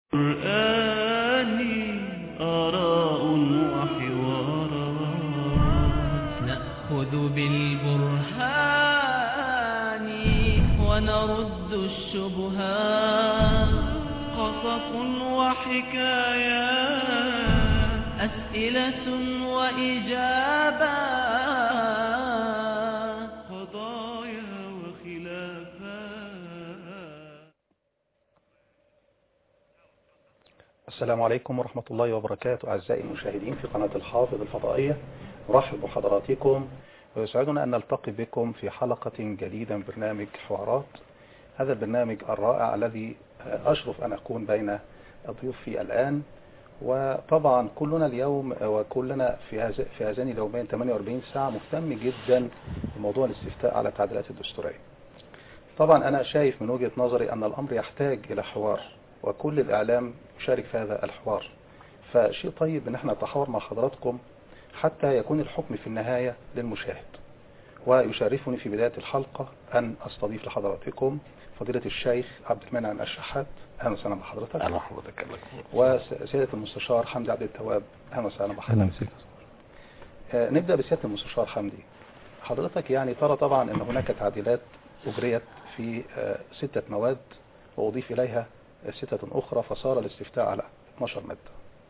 القرآن آراء وحوارات نأخذ بالبرهان ونرد الشبهات قصص وحكايات أسئلة وإجابات قضايا وخلافات السلام عليكم ورحمة الله وبركاته أعزائي المشاهدين في قناة الحافظ الفضائية أرحب بحضراتكم ويسعدنا أن نلتقي بكم في حلقة جديدة من برنامج حوارات هذا البرنامج الرائع الذي أشرف أن أكون بين الضيوف فيه الآن وطبعا كلنا اليوم وكلنا في هذا- في هذين اليومين 48 ساعة مهتم جدا بموضوع الاستفتاء على التعديلات الدستورية طبعا أنا شايف من وجهة نظري أن الأمر يحتاج إلى حوار وكل الإعلام يشارك في هذا الحوار فشيء طيب أن احنا نتحاور مع حضراتكم حتى يكون الحكم في النهاية للمشاهد ويشرفني في بداية الحلقة أن أستضيف لحضراتكم فضيلة الشيخ عبد المنعم الشحات أهلا وسهلا بحضرتك اهلا حضرتك الله وسيادة المستشار حمدي عبد التواب أهلا وسهلا بحضرتك اهلا وسهلا آه، نبدأ بسيادة المستشار حمدي حضرتك يعني ترى طبعا أن هناك تعديلات أجريت في آه، ستة مواد وأضيف إليها ستة أخرى فصار الاستفتاء على 12 مادة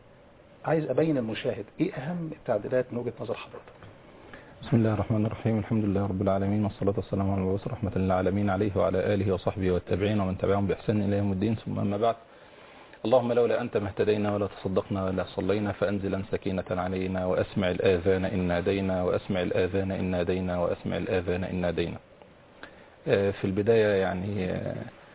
عايز أبين المشاهد إيه أهم التعديلات من وجهة نظر حضرتك بسم الله الرحمن الرحيم الحمد لله رب العالمين والصلاة والسلام على المبعوث رحمة للعالمين عليه وعلى آله وصحبه والتابعين ومن تبعهم بإحسان إلى يوم الدين ثم أما بعد اللهم لولا أنت ما اهتدينا ولا تصدقنا ولا صلينا فأنزلا سكينة علينا وأسمع الآذان إن نادينا وأسمع الآذان إن نادينا وأسمع الآذان إن نادينا آه، في البداية يعني آه،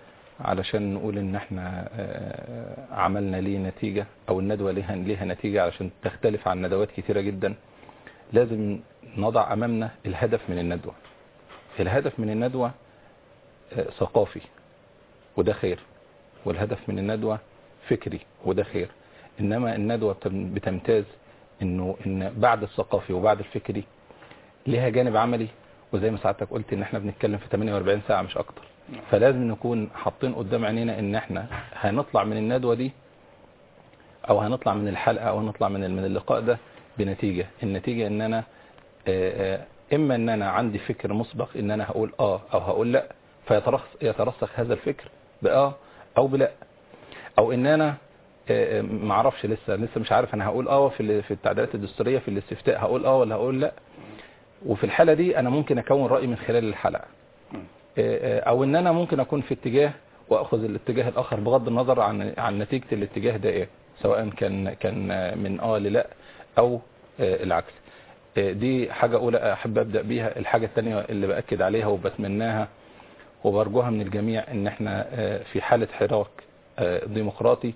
علشان نقول ان احنا آه، عملنا ليه نتيجة او الندوة ليها ليها نتيجة علشان تختلف عن ندوات كتيرة جدا لازم نضع امامنا الهدف من الندوة الهدف من الندوة آه، ثقافي وده خير والهدف من الندوة فكري وده خير انما الندوة بتم- بتمتاز انه ان بعد الثقافي وبعد الفكري ليها جانب عملي وزي ما سعادتك قلت ان احنا بنتكلم في 48 ساعة مش اكتر فلازم نكون حاطين قدام عينينا ان احنا هنطلع من الندوة دي او هنطلع من الحلقة او هنطلع من من اللقاء ده بنتيجة النتيجة ان انا آه، آه، اما ان انا عندي فكر مسبق ان انا هقول اه او هقول لا فيترسخ يترسخ هذا الفكر باه او بلا او ان انا آه، آه، معرفش لسه لسه مش عارف انا هقول اه في ال- في التعديلات الدستورية في الاستفتاء هقول اه ولا هقول لا وفي الحالة دي انا ممكن اكون رأي من خلال الحلقة او ان انا ممكن اكون في اتجاه واخذ الاتجاه الاخر بغض النظر عن عن نتيجه الاتجاه ده ايه سواء كان كان من اه للا او آه، العكس آه، دي حاجه اولى احب ابدا بيها الحاجه الثانيه اللي باكد عليها وبتمناها وبرجوها من الجميع ان احنا آه، في حاله حراك آه، ديمقراطي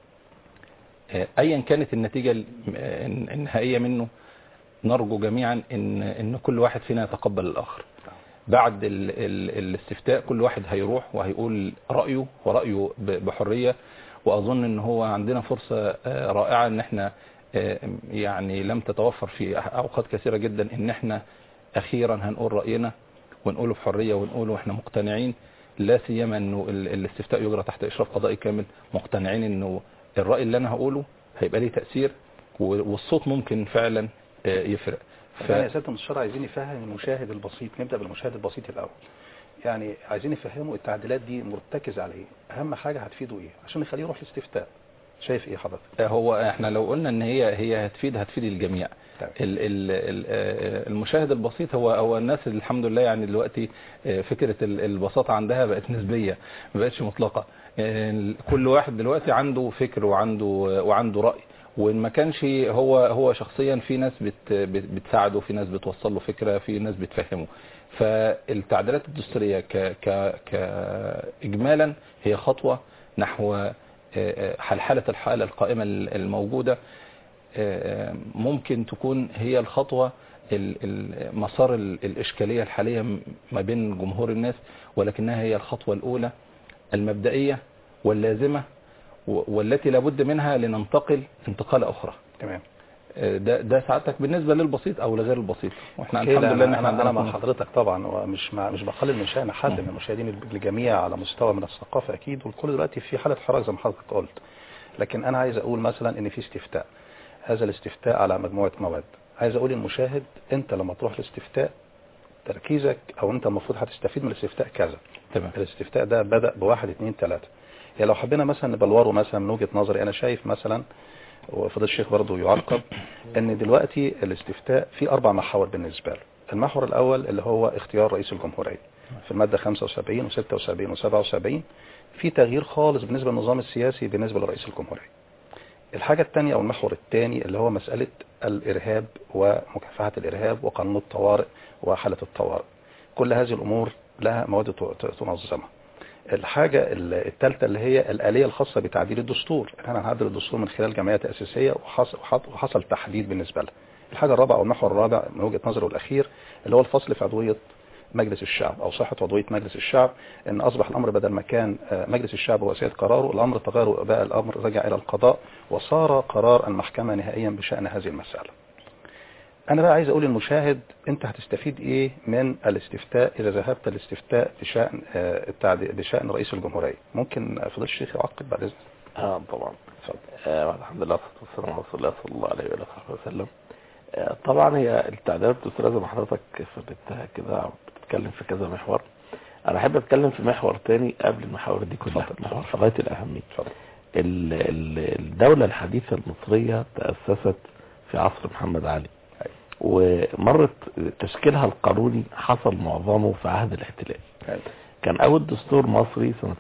آه، ايا كانت النتيجه ال- آه، النهائيه منه نرجو جميعا ان ان كل واحد فينا يتقبل الاخر بعد ال ال الاستفتاء كل واحد هيروح وهيقول رأيه ورأيه ب- بحرية وأظن ان هو عندنا فرصة آه، رائعة ان احنا آه، يعني لم تتوفر في أوقات كثيرة جدا ان احنا أخيرا هنقول رأينا ونقوله بحرية ونقوله احنا مقتنعين لا سيما انه ال- الاستفتاء يجرى تحت إشراف قضائي كامل مقتنعين انه الرأي اللي انا هقوله هيبقى ليه تأثير و- والصوت ممكن فعلا آه، يفرق ف- يعني يا سيادة المستشار عايزين نفهم المشاهد البسيط نبدأ بالمشاهد البسيط الأول يعني عايزين نفهمه التعديلات دي مرتكزة على ايه أهم حاجة هتفيده ايه عشان نخليه يروح الاستفتاء شايف ايه حضرتك هو احنا لو قلنا ان هي هي هتفيد هتفيد الجميع طيب. ال- ال- ال- آه، المشاهد البسيط هو هو الناس اللي الحمد لله يعني دلوقتي آه، فكرة ال- البساطة عندها بقت نسبية ما بقتش مطلقة آه، كل واحد دلوقتي عنده فكر وعنده وعنده رأي وان ما كانش هو هو شخصيا في ناس بت بت- بتساعده في ناس بتوصل له فكرة في ناس بتفهمه فالتعديلات الدستورية ك ك كإجمالا هي خطوة نحو آه، آه، حلحلة الحالة القائمة الموجودة آه، ممكن تكون هي الخطوة ال- ال- مسار ال- الإشكالية الحالية م- ما بين جمهور الناس ولكنها هي الخطوة الأولى المبدئية واللازمة و- والتي لابد منها لننتقل انتقالة أخرى تمام آه، ده ده سعادتك بالنسبة للبسيط أو لغير البسيط واحنا أوكي، الحمد لا، لله ان أنا, احنا أنا, أنا عندنا مع في مصر. حضرتك طبعا ومش مع مش بقلل من شأن حد من المشاهدين الجميع على مستوى من الثقافة أكيد والكل دلوقتي في حالة حراك زي ما حضرتك قلت لكن انا عايز اقول مثلا ان في استفتاء هذا الاستفتاء على مجموعة مواد عايز اقول للمشاهد انت لما تروح الاستفتاء تركيزك او انت المفروض هتستفيد من الاستفتاء كذا تمام الاستفتاء ده بدأ بواحد اتنين تلاتة يعني لو حبينا مثلا نبلوره مثلا من وجهة نظري انا شايف مثلا وفضل الشيخ برضه يعقب ان دلوقتي الاستفتاء في اربع محاور بالنسبة له المحور الاول اللي هو اختيار رئيس الجمهورية في المادة 75 و76 و77 في تغيير خالص بالنسبة للنظام السياسي بالنسبة لرئيس الجمهورية الحاجة الثانية او المحور الثاني اللي هو مسألة الارهاب ومكافحة الارهاب وقانون الطوارئ وحالة الطوارئ كل هذه الامور لها مواد ت- تنظمها الحاجة الثالثة اللي هي الآلية الخاصة بتعديل الدستور احنا هنعدل الدستور من خلال جمعية تأسيسية وحصل, وحصل تحديد بالنسبة لها الحاجة الرابعة او المحور الرابع من وجهة نظري والأخير اللي هو الفصل في عضوية مجلس الشعب او صحة عضوية مجلس الشعب ان اصبح الامر بدل ما كان آه، مجلس الشعب هو سيد قراره الامر تغير بقى الامر رجع الى القضاء وصار قرار المحكمة نهائيا بشأن هذه المسألة انا بقى عايز اقول للمشاهد انت هتستفيد ايه من الاستفتاء اذا ذهبت الاستفتاء بشأن آه، التعدي- بشأن رئيس الجمهورية ممكن فضل الشيخ يعقب بعد اذنك اه طبعا اتفضل آه الحمد لله والصلاه والسلام على رسول الله صلى الله عليه وآله وصحبه وسلم آه طبعا هي التعديلات الدستوريه زي ما حضرتك فردتها كده بتتكلم في كذا محور انا احب اتكلم في محور تاني قبل المحاور دي كلها اتفضل. محور في غايه الاهميه اتفضل ال- ال- الدوله الحديثه المصريه تاسست في عصر محمد علي ومرت تشكيلها القانوني حصل معظمه في عهد الاحتلال أيوة. كان اول دستور مصري سنه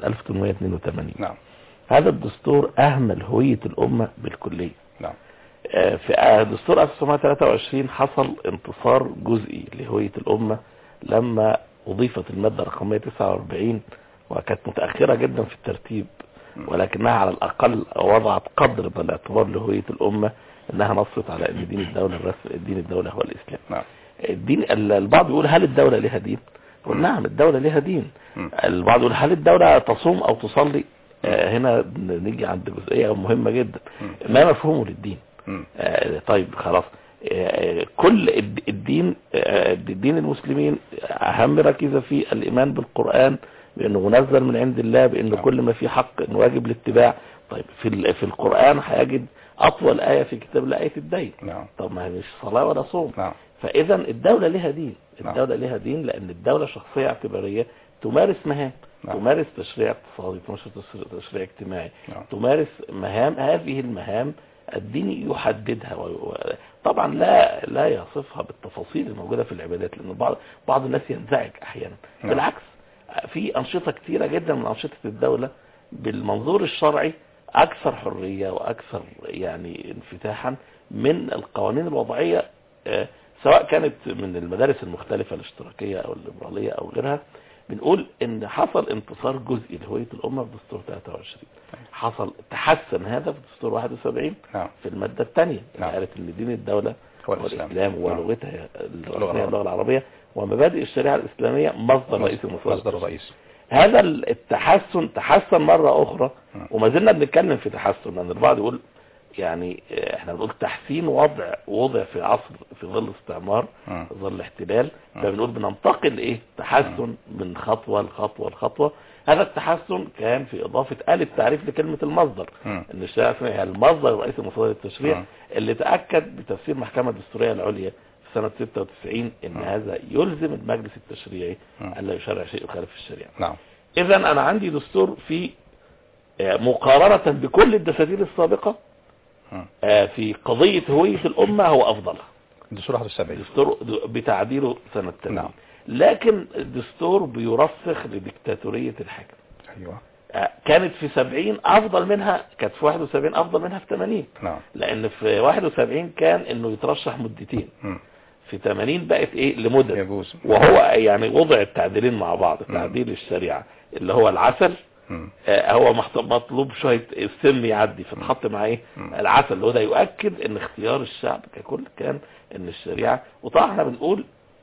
1882 نعم هذا الدستور اهمل هوية الامة بالكلية نعم آه، في آه، دستور 1923 حصل انتصار جزئي لهوية الامة لما اضيفت المادة رقمية 49 وكانت متأخرة جدا في الترتيب ولكنها على الاقل وضعت قدر من الاعتبار لهوية الامة انها نصت على ان دين الدولة الرسمي دين الدولة هو الاسلام نعم الدين ال- البعض يقول هل الدولة لها دين يقول مم. نعم الدولة لها دين مم. البعض يقول هل الدولة تصوم او تصلي آه، هنا نيجي عند جزئية مهمة جدا مم. ما مفهومه للدين مم. آه، طيب خلاص آه، كل الد- الدين آه، الدين المسلمين اهم ركيزة فيه الايمان بالقرآن بانه منزل من عند الله بانه نعم. كل ما فيه حق انه واجب الاتباع طيب في ال- في القرآن هيجد اطول آية في كتاب الله آية الدين نعم طب ما هي مش صلاة ولا صوم نعم فاذا الدولة لها دين نعم. الدولة لها دين لان الدولة شخصية اعتبارية تمارس مهام نعم. تمارس تشريع اقتصادي تمارس تشريع- تشريع اجتماعي نعم تمارس مهام هذه المهام الدين يحددها و- و- طبعا لا لا يصفها بالتفاصيل الموجودة في العبادات لان بعض بعض الناس ينزعج احيانا نعم. بالعكس في انشطة كتيرة جدا من انشطة الدولة بالمنظور الشرعي اكثر حرية واكثر يعني انفتاحا من القوانين الوضعية آه، سواء كانت من المدارس المختلفة الاشتراكية او الليبرالية او غيرها بنقول ان حصل انتصار جزئي لهوية الامة في دستور 23 حصل تحسن هذا في دستور 71 نعم في المادة الثانية اللي نعم. قالت ان دين الدولة هو هو الإسلام الاسلام نعم. ولغتها اللغة الرسمية العربية. اللغة العربية ومبادئ الشريعة الاسلامية مصدر رئيس المصادر مصدر الرئيس هذا التحسن تحسن مرة أخرى مم. وما زلنا بنتكلم في تحسن لأن البعض يقول يعني آه، احنا بنقول تحسين وضع وضع في عصر في ظل استعمار مم. في ظل احتلال مم. فبنقول بننتقل ايه تحسن من خطوة لخطوة لخطوة هذا التحسن كان في إضافة آل التعريف لكلمة المصدر مم. ان الشريعة الإسلامية هي المصدر الرئيسي لمصادر التشريع مم. اللي تأكد بتفسير المحكمة الدستورية العليا في سنة 96 ان مم. هذا يلزم المجلس التشريعي مم. ألا يشرع شيء يخالف الشريعة نعم اذا انا عندي دستور في آه، مقارنة بكل الدساتير السابقة مم. آه، في قضية هوية الامة هو افضلها الدستور 71 دستور د- بتعديله سنة 80 نعم. لكن الدستور بيرسخ لديكتاتورية الحاكم ايوه آه، كانت في 70 افضل منها كانت في 71 افضل منها في 80 نعم لان في 71 كان انه يترشح مدتين مم. في 80 بقت ايه لمدة يجوز وهو يعني وضع التعديلين مع بعض تعديل الشريعة اللي هو العسل مم. آه، هو محط- مطلوب شوية السم يعدي فتحط مع ايه مم. العسل اللي هو ده يؤكد ان اختيار الشعب ككل كان ان الشريعة وطبعا احنا بنقول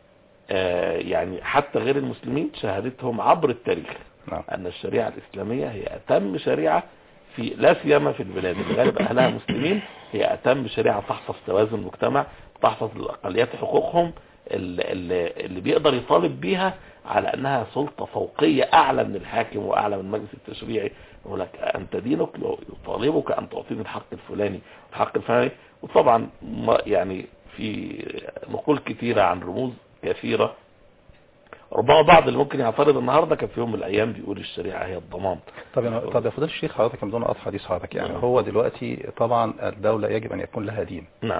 آه، يعني حتى غير المسلمين شهادتهم عبر التاريخ نعم ان الشريعة الاسلامية هي اتم شريعة في لا سيما في البلاد اللي غالب اهلها مسلمين هي اتم شريعة تحفظ توازن المجتمع تحفظ الاقليات حقوقهم اللي, اللي اللي بيقدر يطالب بيها على انها سلطة فوقية اعلى من الحاكم واعلى من المجلس التشريعي يقول لك انت دينك لو يطالبك ان تعطيني الحق الفلاني الحق الفلاني وطبعا ما يعني في نقول كثيرة عن رموز كثيرة ربما بعض اللي ممكن يعترض النهارده كان في يوم من الايام بيقول الشريعه هي الضمان طب يا طب يا فضيله الشيخ حضرتك بدون قطع حديث حضرتك يعني نعم. هو دلوقتي طبعا الدوله يجب ان يكون لها دين نعم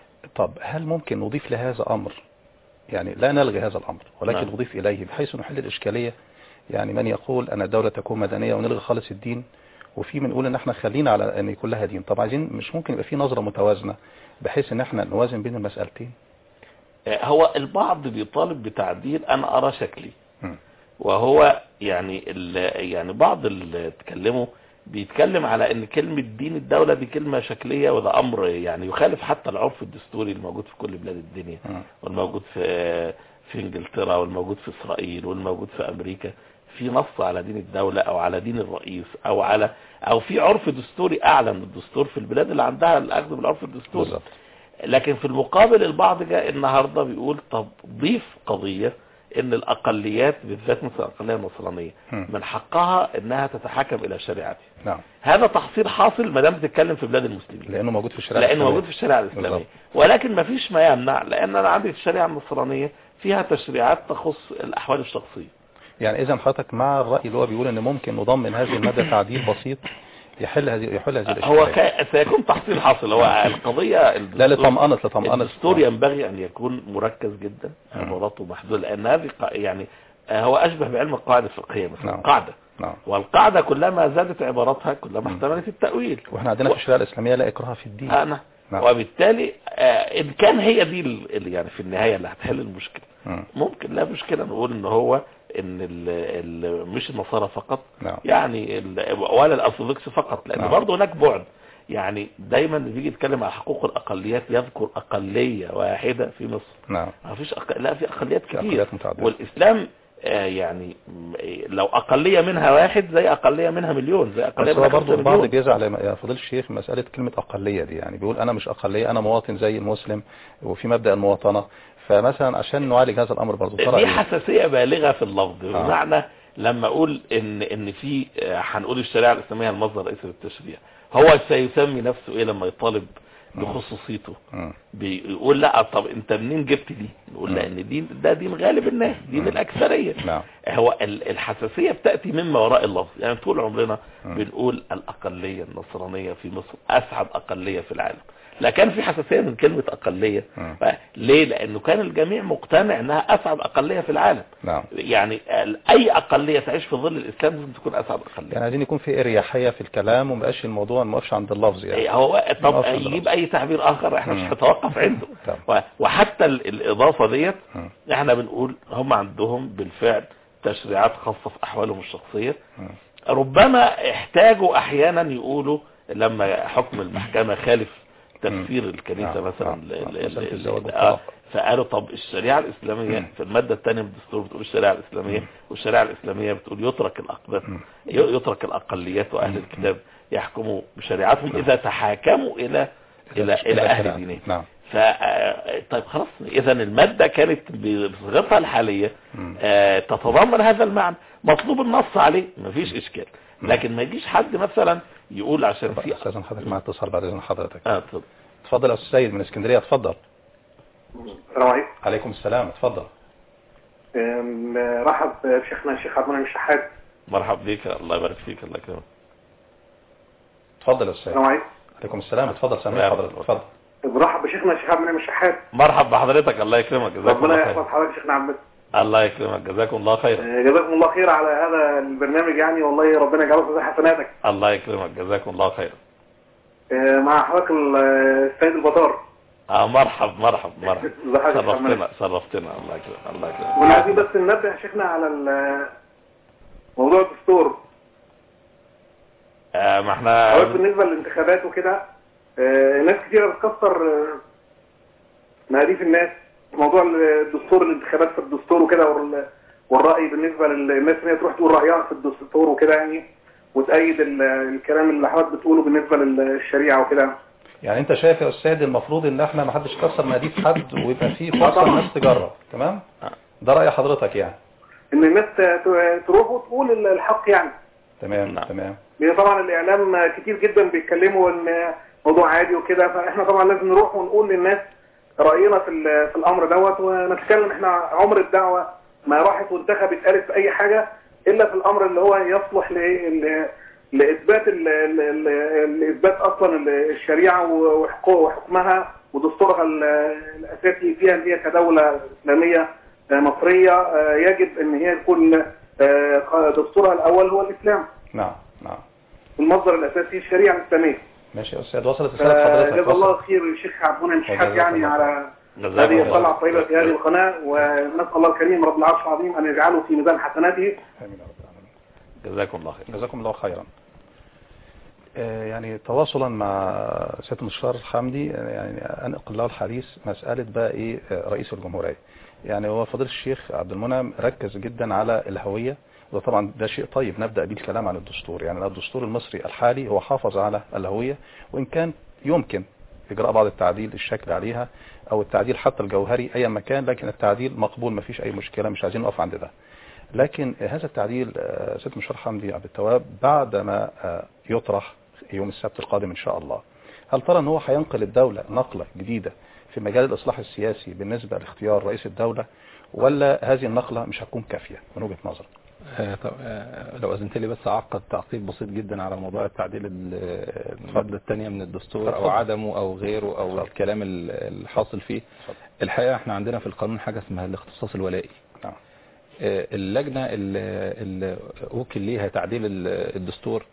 طب هل ممكن نضيف لهذا امر يعني لا نلغي هذا الامر ولكن نعم. نضيف اليه بحيث نحل الاشكاليه يعني من يقول ان الدوله تكون مدنيه ونلغي خالص الدين وفي من يقول ان احنا خلينا على ان يكون لها دين طب عايزين مش ممكن يبقى في نظره متوازنه بحيث ان احنا نوازن بين المسالتين آه، هو البعض بيطالب بتعديل انا ارى شكلي مم. وهو يعني ال- يعني بعض اللي اتكلموا بيتكلم على ان كلمة دين الدولة دي كلمة شكلية وده امر يعني يخالف حتى العرف الدستوري الموجود في كل بلاد الدنيا مم. والموجود في في انجلترا والموجود في اسرائيل والموجود في امريكا في نص على دين الدولة او على دين الرئيس او على او في عرف دستوري اعلى من الدستور في البلاد اللي عندها الاخذ بالعرف الدستوري بالظبط لكن في المقابل البعض جاء النهاردة بيقول طب ضيف قضية ان الاقليات بالذات مثل الاقلية النصرانية مم. من حقها انها تتحكم الى شريعتها نعم هذا تحصيل حاصل ما دام بتتكلم في بلاد المسلمين لانه موجود في الشريعه لانه الإسلامية. موجود في الشريعة الاسلامية بالظبط. ولكن ما فيش ما يمنع لان انا عندي الشريعة النصرانية فيها تشريعات تخص الاحوال الشخصية يعني اذا حضرتك مع الراي اللي هو بيقول ان ممكن نضمن هذه الماده تعديل بسيط يحل هذه يحل هذه هو الاشكاليه كا- سيكون تحصيل حاصل هو القضية لا لطمأنة لطمأنة الدستور ينبغي ان يكون مركز جدا مم. عباراته محدوده لان هذه قا- يعني آه، هو اشبه بعلم القواعد الفقهيه مثلا نعم. قاعده نعم والقاعده كلما زادت عباراتها كلما مم. احتملت التاويل واحنا عندنا في الشريعه الاسلاميه لا اكراه في الدين انا نعم. وبالتالي آه، ان كان هي دي ال- ال- يعني في النهايه اللي هتحل المشكله مم. ممكن لا مشكله نقول ان هو ان ال ال مش النصارى فقط نعم يعني ال- ولا الارثوذكس فقط لان نعم. برضه هناك بعد يعني دايما بيجي يتكلم على حقوق الاقليات يذكر اقليه واحده في مصر نعم ما فيش أق... لا في اقليات في كتير أقليات متعددة. والاسلام آه يعني م- لو اقليه منها واحد زي اقليه منها مليون زي اقليه بس هو منها برضه خمسة البعض مليون بيزعل يا فضيل الشيخ مسألة كلمة أقلية دي يعني بيقول أنا مش أقلية أنا مواطن زي المسلم وفي مبدأ المواطنة فمثلا عشان نعالج هذا الأمر برضه ترى دي إيه؟ حساسيه بالغه في اللفظ آه. بمعنى لما اقول ان ان في آه، هنقول الشريعه الاسلاميه المصدر الرئيسي للتشريع هو سيسمي نفسه ايه لما يطالب بخصوصيته مم. بيقول لا طب انت منين جبت دي نقول لا مم. ان دين ده دين غالب الناس دين مم. الاكثريه نعم هو ال- الحساسية بتأتي مما وراء اللفظ يعني طول عمرنا مم. بنقول الأقلية النصرانية في مصر أسعد أقلية في العالم لا كان في حساسية من كلمة أقلية مم. ف- ليه لأنه كان الجميع مقتنع أنها أسعد أقلية في العالم نعم يعني ال- أي أقلية تعيش في ظل الإسلام لازم تكون أسعد أقلية يعني عايزين يكون في اريحيه في الكلام وما يبقاش الموضوع ما يقفش عند اللفظ يعني إيه هو طب نقف عند يجيب اللفظ. أي تعبير آخر احنا مش مم. هنتوقف عنده طب. و- وحتى ال- الإضافة ديت مم. احنا بنقول هم عندهم بالفعل تشريعات خاصة في أحوالهم الشخصية مم. ربما احتاجوا احيانا يقولوا لما حكم المحكمة خالف تفسير الكنيسة نعم، مثلا نعم، ل- نعم. ل- مسألة ل- الزواج ل- والطلاق. آه، فقالوا طب الشريعة الإسلامية مم. في المادة الثانية من الدستور بتقول الشريعة الإسلامية مم. والشريعة الإسلامية بتقول يترك الأقباط مم. ي- يترك الأقليات وأهل الكتاب يحكموا بشريعتهم إذا تحاكموا إلى إلى إلى أهل شريعة. دينهم نعم ف طيب خلاص اذا المادة كانت بصيغتها الحالية مم. آه، تتضمن هذا المعنى مطلوب النص عليه مفيش اشكال لكن ما يجيش حد مثلا يقول عشان في استاذن حضرتك مع اتصال بعد اذن حضرتك اه اتفضل. اتفضل يا استاذ سيد من اسكندريه اتفضل السلام عليكم عليكم السلام اتفضل أم، رحب بشيخنا الشيخ عبد المنعم الشحات مرحب بيك الله يبارك فيك الله يكرمك اتفضل يا استاذ السلام عليكم عليكم السلام اتفضل سامع لا، حضرتك اتفضل برحب بشيخنا الشيخ عبد المنعم الشحات مرحب بحضرتك الله يكرمك جزاكم ربنا الله يحفظ خير حضرتك شيخنا عبد الله يكرمك جزاكم الله خير أه، جزاكم الله خير على هذا البرنامج يعني والله ربنا يجعله في حسناتك الله يكرمك جزاكم الله خير أه، مع حضرتك ال- السيد البطار اه مرحب مرحب مرحب ازي حضرتك يا شرفتنا محمد؟ شرفتنا الله يكرمك الله كنا يكرمك عايزين بس ننبه يا شيخنا على ال- موضوع الدستور آه ما احنا حضرتك بالنسبة للانتخابات وكده أه، ناس كتيرة بتكسر أه، مهاديف الناس موضوع الدستور الانتخابات في الدستور وكده وال- والرأي بالنسبة للناس ان هي تروح تقول رأيها في الدستور وكده يعني وتأيد ال- الكلام اللي حضرتك بتقوله بالنسبة للشريعة وكده يعني انت شايف يا استاذ المفروض ان احنا ما حدش يكسر مقاديف حد ويبقى في فرصه الناس تجرب تمام آه. ده راي حضرتك يعني ان الناس ت- ت- تروح وتقول الحق يعني تمام نعم. تمام لان طبعا الاعلام كتير جدا بيتكلموا ان موضوع عادي وكده فاحنا طبعا لازم نروح ونقول للناس راينا في ال- في الامر دوت ونتكلم احنا عمر الدعوه ما راحت وانتخبت قالت في اي حاجه الا في الامر اللي هو يصلح ل ل- لاثبات ال- ال- ال- لاثبات اصلا ال- الشريعه وحقوق- وحكمها ودستورها ال- الاساسي فيها ان هي كدوله اسلاميه آه، مصريه آه، يجب ان هي يكون آه، دستورها الاول هو الاسلام نعم نعم المصدر الاساسي الشريعه الاسلاميه ماشي يا استاذ وصلت رساله حضرتك جزا الله وصلت. خير الشيخ عبد المنعم شحات وجزاك يعني الله على جزاكم هذه الله الطلعه الطيبه في هذه القناه ونسال الله الكريم رب العرش العظيم ان يجعله في ميزان حسناته امين يا رب العالمين جزاكم الله خير جزاكم الله خيرا آه، يعني تواصلا مع سيادة المستشار حمدي آه، يعني انقل له الحديث مسألة بقى ايه آه، رئيس الجمهورية يعني هو فضيلة الشيخ عبد المنعم ركز جدا على الهوية وده طبعا ده شيء طيب نبدأ بيه الكلام عن الدستور يعني الدستور المصري الحالي هو حافظ على الهوية وإن كان يمكن إجراء بعض التعديل الشكل عليها أو التعديل حتى الجوهري أي مكان لكن التعديل مقبول ما فيش أي مشكلة مش عايزين نقف عند ده لكن هذا التعديل آه، سيد مشار حمدي عبد التواب بعدما آه، يطرح يوم السبت القادم إن شاء الله هل ترى أن هو هينقل الدولة نقلة جديدة في مجال الإصلاح السياسي بالنسبة لاختيار رئيس الدولة ولا هذه النقلة مش هتكون كافية من وجهة نظرك آه، طب آه، لو أذنت لي بس أعقد تعقيب بسيط جدا على موضوع التعديل ال- المادة الثانية من الدستور أو اتفضل. عدمه أو غيره أو الكلام ال- الحاصل فيه اتفضل. الحقيقة احنا عندنا في القانون حاجة اسمها الاختصاص الولائي نعم آه، اللجنة اللي اللي وكل ليها تعديل ال- الدستور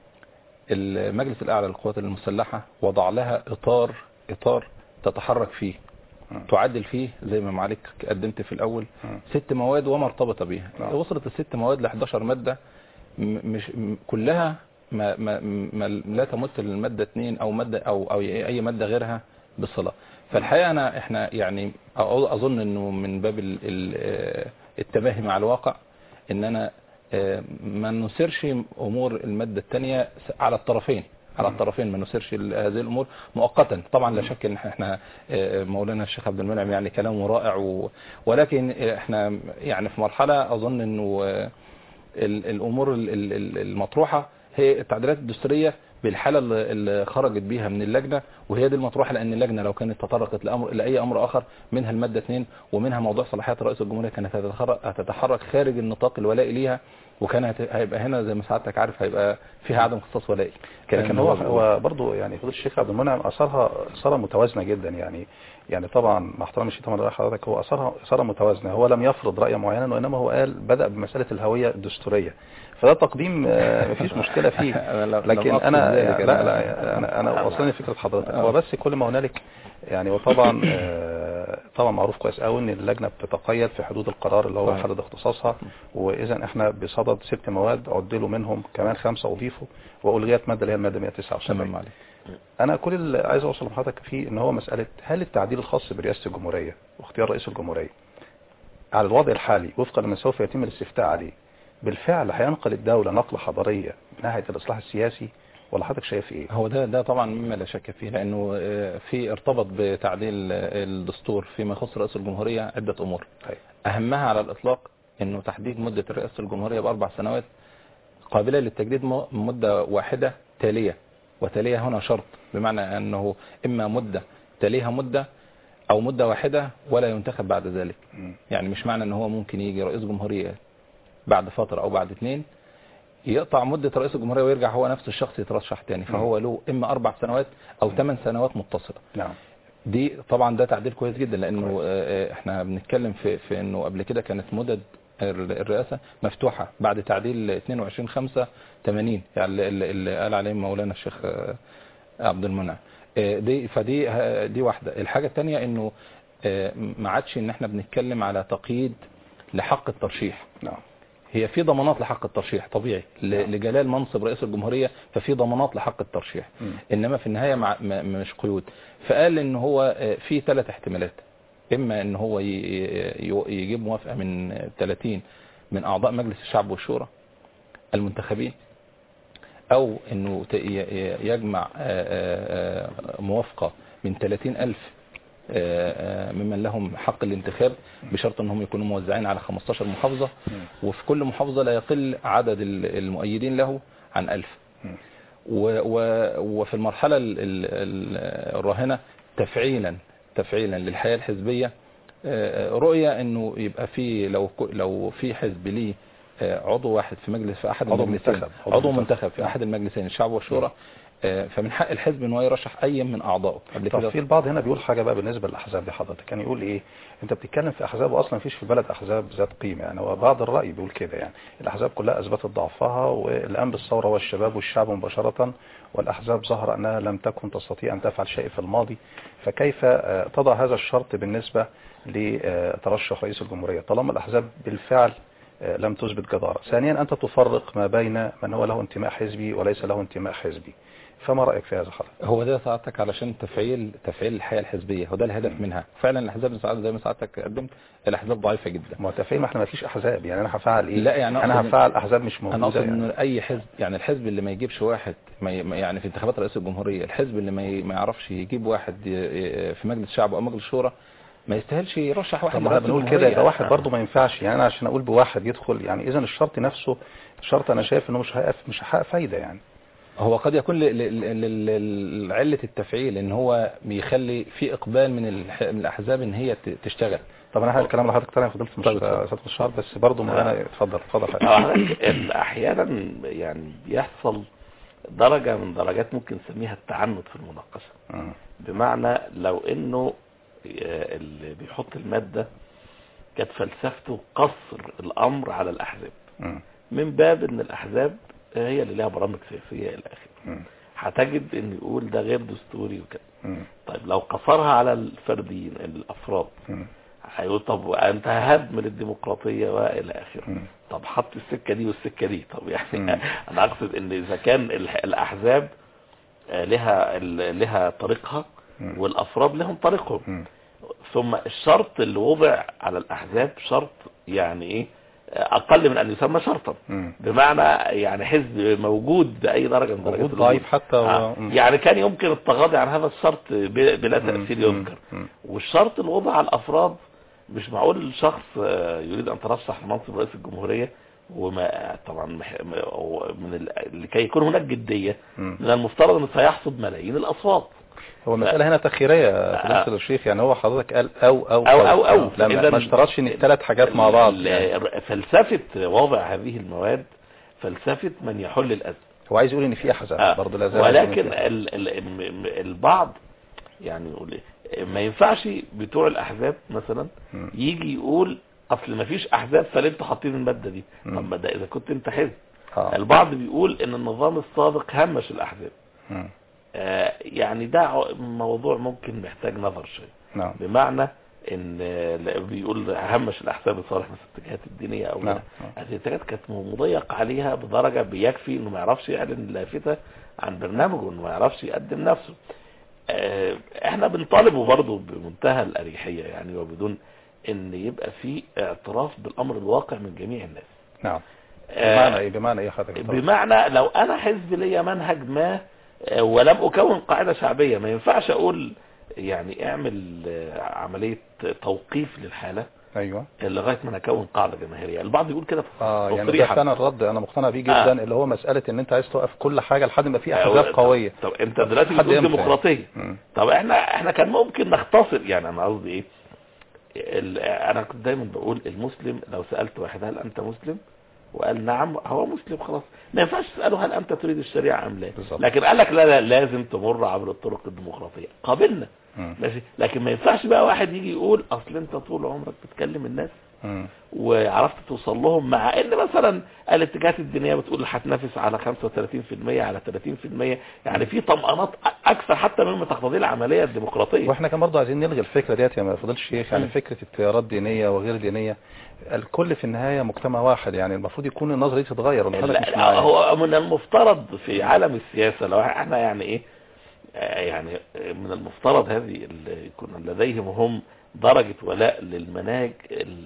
المجلس الأعلى للقوات المسلحة وضع لها إطار إطار تتحرك فيه مم. تعدل فيه زي ما معاليك قدمت في الأول مم. ست مواد وما ارتبط بها نعم. وصلت الست مواد ل 11 مادة م- مش م- كلها ما, ما, ما لا تمت للمادة 2 أو مادة أو أو أي مادة غيرها بالصلة فالحقيقة أنا إحنا يعني أ- أظن إنه من باب ال- ال- آه، التباهي مع الواقع إن أنا آه، ما نسيرش أمور المادة الثانية على الطرفين على الطرفين ما نسيرش ال- هذه الامور مؤقتا طبعا لا شك ان احنا آه، مولانا الشيخ عبد المنعم يعني كلامه رائع و... ولكن احنا يعني في مرحله اظن انه آه، ال- الامور ال- ال- ال- المطروحه هي التعديلات الدستوريه بالحاله اللي- اللي خرجت بيها من اللجنه وهي دي المطروحه لان اللجنه لو كانت تطرقت لامر لاي امر اخر منها الماده 2 ومنها موضوع صلاحيات رئيس الجمهوريه كانت هتتخر- هتتحرك خارج النطاق الولائي ليها وكان هت- هيبقى هنا زي ما سعادتك عارف هيبقى فيها عدم اختصاص ولائي كلام لكن هو بيقول. هو برضه يعني فضيله الشيخ عبد المنعم اثرها اثارها متوازنه جدا يعني يعني طبعا مع احترامي الشيء طبعا رأي حضرتك هو اثارها اثارها متوازنه هو لم يفرض رايا معينا وانما هو قال بدا بمساله الهويه الدستوريه فده تقديم آه، مفيش مشكله فيه أنا لم- لم لكن أقصد انا ذلك. لا لا انا انا وصلني فكره حضرتك هو بس كل ما هنالك يعني وطبعا آه، طبعا معروف كويس قوي ان اللجنه بتتقيد في حدود القرار اللي هو صحيح. حدد اختصاصها واذا احنا بصدد ست مواد عدلوا منهم كمان خمسه اضيفوا والغيت ماده اللي هي الماده 179 تمام عليك انا كل اللي عايز اوصل لحضرتك فيه ان هو مساله هل التعديل الخاص برئاسه الجمهوريه واختيار رئيس الجمهوريه على الوضع الحالي وفقا لما سوف يتم الاستفتاء عليه بالفعل هينقل الدوله نقله حضاريه من ناحيه الاصلاح السياسي ولا حضرتك شايف ايه؟ هو ده ده طبعا مما لا شك فيه لانه آه، في ارتبط بتعديل آه، الدستور فيما يخص رئيس الجمهوريه عده امور طيب. اهمها على الاطلاق انه تحديد مده رئاسه الجمهوريه باربع سنوات قابله للتجديد م- مده واحده تاليه وتاليه هنا شرط بمعنى انه اما مده تليها مده او مده واحده ولا ينتخب بعد ذلك مم. يعني مش معنى ان هو ممكن يجي رئيس جمهورية بعد فترة او بعد اتنين يقطع مدة رئيس الجمهورية ويرجع هو نفس الشخص يترشح تاني فهو له اما اربع سنوات او ثمان سنوات متصلة نعم دي طبعا ده تعديل كويس جدا لانه كويس. آه، احنا بنتكلم في في انه قبل كده كانت مدد ال- الرئاسة مفتوحة بعد تعديل 22 5 80 يعني اللي- اللي اللي قال عليه مولانا الشيخ آه، عبد المنعم آه، دي فدي ه- دي واحدة الحاجة الثانية انه آه، ما عادش ان احنا بنتكلم على تقييد لحق الترشيح نعم هي في ضمانات لحق الترشيح طبيعي ل- لجلال منصب رئيس الجمهورية ففي ضمانات لحق الترشيح مم. انما في النهاية مع م- مش قيود فقال ان هو آه، في ثلاث احتمالات اما ان هو ي- ي- يجيب موافقة من 30 من اعضاء مجلس الشعب والشورى المنتخبين او انه ت- ي- ي- يجمع آه، آه، آه، موافقة من 30 الف آه، آه، ممن لهم حق الانتخاب بشرط انهم يكونوا موزعين على 15 محافظة وفي كل محافظة لا يقل عدد ال- المؤيدين له عن ألف و- و- وفي المرحلة ال- ال- ال- الراهنة تفعيلا تفعيلا للحياة الحزبية آه، رؤية انه يبقى في لو ك- لو في حزب ليه آه، عضو واحد في مجلس في احد عضو المجلسين منتخب. عضو عضو منتخب. منتخب في احد المجلسين الشعب والشورى آه، فمن حق الحزب ان هو يرشح اي من اعضائه قبل طب كده في البعض هنا بيقول حاجه بقى بالنسبه للاحزاب دي حضرتك كان يقول ايه انت بتتكلم في احزاب واصلا مفيش في البلد احزاب ذات قيمه يعني هو بعض الراي بيقول كده يعني الاحزاب كلها اثبتت ضعفها والان بالثوره والشباب والشعب مباشره والاحزاب ظهر انها لم تكن تستطيع ان تفعل شيء في الماضي فكيف آه، تضع هذا الشرط بالنسبه لترشح رئيس الجمهوريه طالما الاحزاب بالفعل آه، لم تثبت جدارة ثانيا أنت تفرق ما بين من هو له انتماء حزبي وليس له انتماء حزبي فما رأيك في هذا حضرتك هو ده سعادتك علشان تفعيل تفعيل الحياة الحزبية هو ده الهدف منها فعلا الاحزاب سعادتك زي ما سعادتك قدمت الاحزاب ضعيفة جدا ما هو تفعيل ما احنا ما فيش احزاب يعني انا هفعل ايه لا يعني انا أقصد إن- هفعل احزاب مش انا موجوده اقصد يعني. ان اي حزب يعني الحزب اللي ما يجيبش واحد ما ي- ما- يعني في انتخابات رئيس الجمهوريه الحزب اللي ما ي- ما يعرفش يجيب واحد ي- ي- في مجلس شعب او مجلس شورى ما يستاهلش يرشح واحد طب ما احنا لرئيس بنقول كده الجمهورية. يبقى واحد برضه ما ينفعش يعني انا عشان اقول بواحد يدخل يعني اذا الشرط نفسه شرط انا شايف انه مش هيحقق مش هيحقق فايده يعني هو قد يكون ل- ل- ل- ل- لعله التفعيل ان هو بيخلي في اقبال من الح- من الاحزاب ان هي ت- تشتغل طب انا هاخد الكلام لحضرتك تاني فضلت مش طيب، اتفضل. سياده الشهر بس برضه ما انا اتفضل اتفضل حضرتك حضرتك ال- احيانا يعني بيحصل درجة من درجات ممكن نسميها التعنت في المناقشة مم. بمعنى لو انه آه، اللي بيحط المادة كانت فلسفته قصر الامر على الاحزاب مم. من باب ان الاحزاب هي اللي لها برامج سياسية الى اخره مم. هتجد ان يقول ده غير دستوري وكده مم. طيب لو قصرها على الفرديين الافراد مم. هيقول طب انت هدم للديمقراطية والى اخره مم. طب حط السكة دي والسكة دي طب مم. يعني انا اقصد ان اذا كان الح- الاحزاب آه، لها ال- لها طريقها مم. والافراد لهم طريقهم مم. ثم الشرط اللي وضع على الاحزاب شرط يعني ايه آه، اقل من ان يسمى شرطا مم. بمعنى يعني حزب موجود باي درجه من درجات وجود الوجود. ضعيف حتى و... آه. مم. يعني كان يمكن التغاضي عن هذا الشرط ب- بلا مم. تاثير مم. يذكر مم. والشرط اللي وضع على الافراد مش معقول شخص آه، يريد ان ترشح لمنصب رئيس الجمهوريه وما طبعا مح- م- هو من ال... لكي يكون هناك جديه مم. من المفترض انه سيحصد ملايين الاصوات هو المسألة هنا تخيرية يا فضيلة الشيخ يعني هو حضرتك قال أو أو أو أو أو. لا ما- إذن ما اشترطش ان الثلاث حاجات مع بعض ال- يعني. ال- فلسفه وضع هذه المواد فلسفه من يحل الازمه هو عايز يقول ان في احزاب آه. برضه لا زال ولكن عايز يقول ال ال م- م- البعض يعني يقول إيه، ما ينفعش بتوع الاحزاب مثلا مم. يجي يقول اصل ما فيش احزاب فليه انتوا حاطين الماده دي مم. طب ما ده اذا كنت انت حزب آه. البعض بيقول ان النظام السابق همش الاحزاب مم. آه يعني ده ع- موضوع ممكن محتاج نظر شويه نعم بمعنى ان آه، بيقول همش الاحزاب لصالح مثلا الاتجاهات الدينيه او نعم. لا هذه الاتجاهات كانت مضيق عليها بدرجه بيكفي انه ما يعرفش يعلن لافته عن برنامجه انه ما يعرفش يقدم نفسه آه، احنا بنطالبه برضه بمنتهى الاريحيه يعني وبدون ان يبقى في اعتراف بالامر الواقع من جميع الناس نعم آه، بمعنى ايه بمعنى ايه حضرتك بمعنى لو انا حزب ليا منهج ما آه، ولم اكون قاعده شعبيه ما ينفعش اقول يعني اعمل آه، عمليه توقيف للحاله ايوه لغايه ما نكون قاعده جماهيريه البعض يقول كده اه يعني ده تصريحا فعلا الرد انا مقتنع بيه جدا آه. اللي هو مسألة ان انت عايز توقف كل حاجة لحد ما في احزاب طب- قوية طب انت دلوقتي حد بتقول ينفع. ديمقراطيه مم. طب احنا احنا كان ممكن نختصر يعني انا قصدي ايه ال- انا كنت دايما بقول المسلم لو سالت واحد هل انت مسلم وقال نعم هو مسلم خلاص ما ينفعش تساله هل انت تريد الشريعه ام لا بالظبط. لكن قال لك لا لا لازم تمر عبر الطرق الديمقراطيه قابلنا مم. ماشي لكن ما ينفعش بقى واحد يجي يقول اصل انت طول عمرك بتكلم الناس مم. وعرفت توصل لهم مع ان مثلا الاتجاهات الدينيه بتقول هتنافس على 35% على 30% يعني في طمأنات اكثر حتى مما تقتضيه العمليه الديمقراطيه واحنا كان برضه عايزين نلغي الفكرة ديت يا فضيلة الشيخ يعني مم. فكرة التيارات دينية وغير دينية الكل في النهاية مجتمع واحد يعني المفروض يكون النظرة دي تتغير ولا حضرتك مش لا، معايا هو من المفترض في عالم السياسه لو احنا يعني ايه آه، يعني من المفترض هذه اللي يكون لديهم هم درجه ولاء للمناهج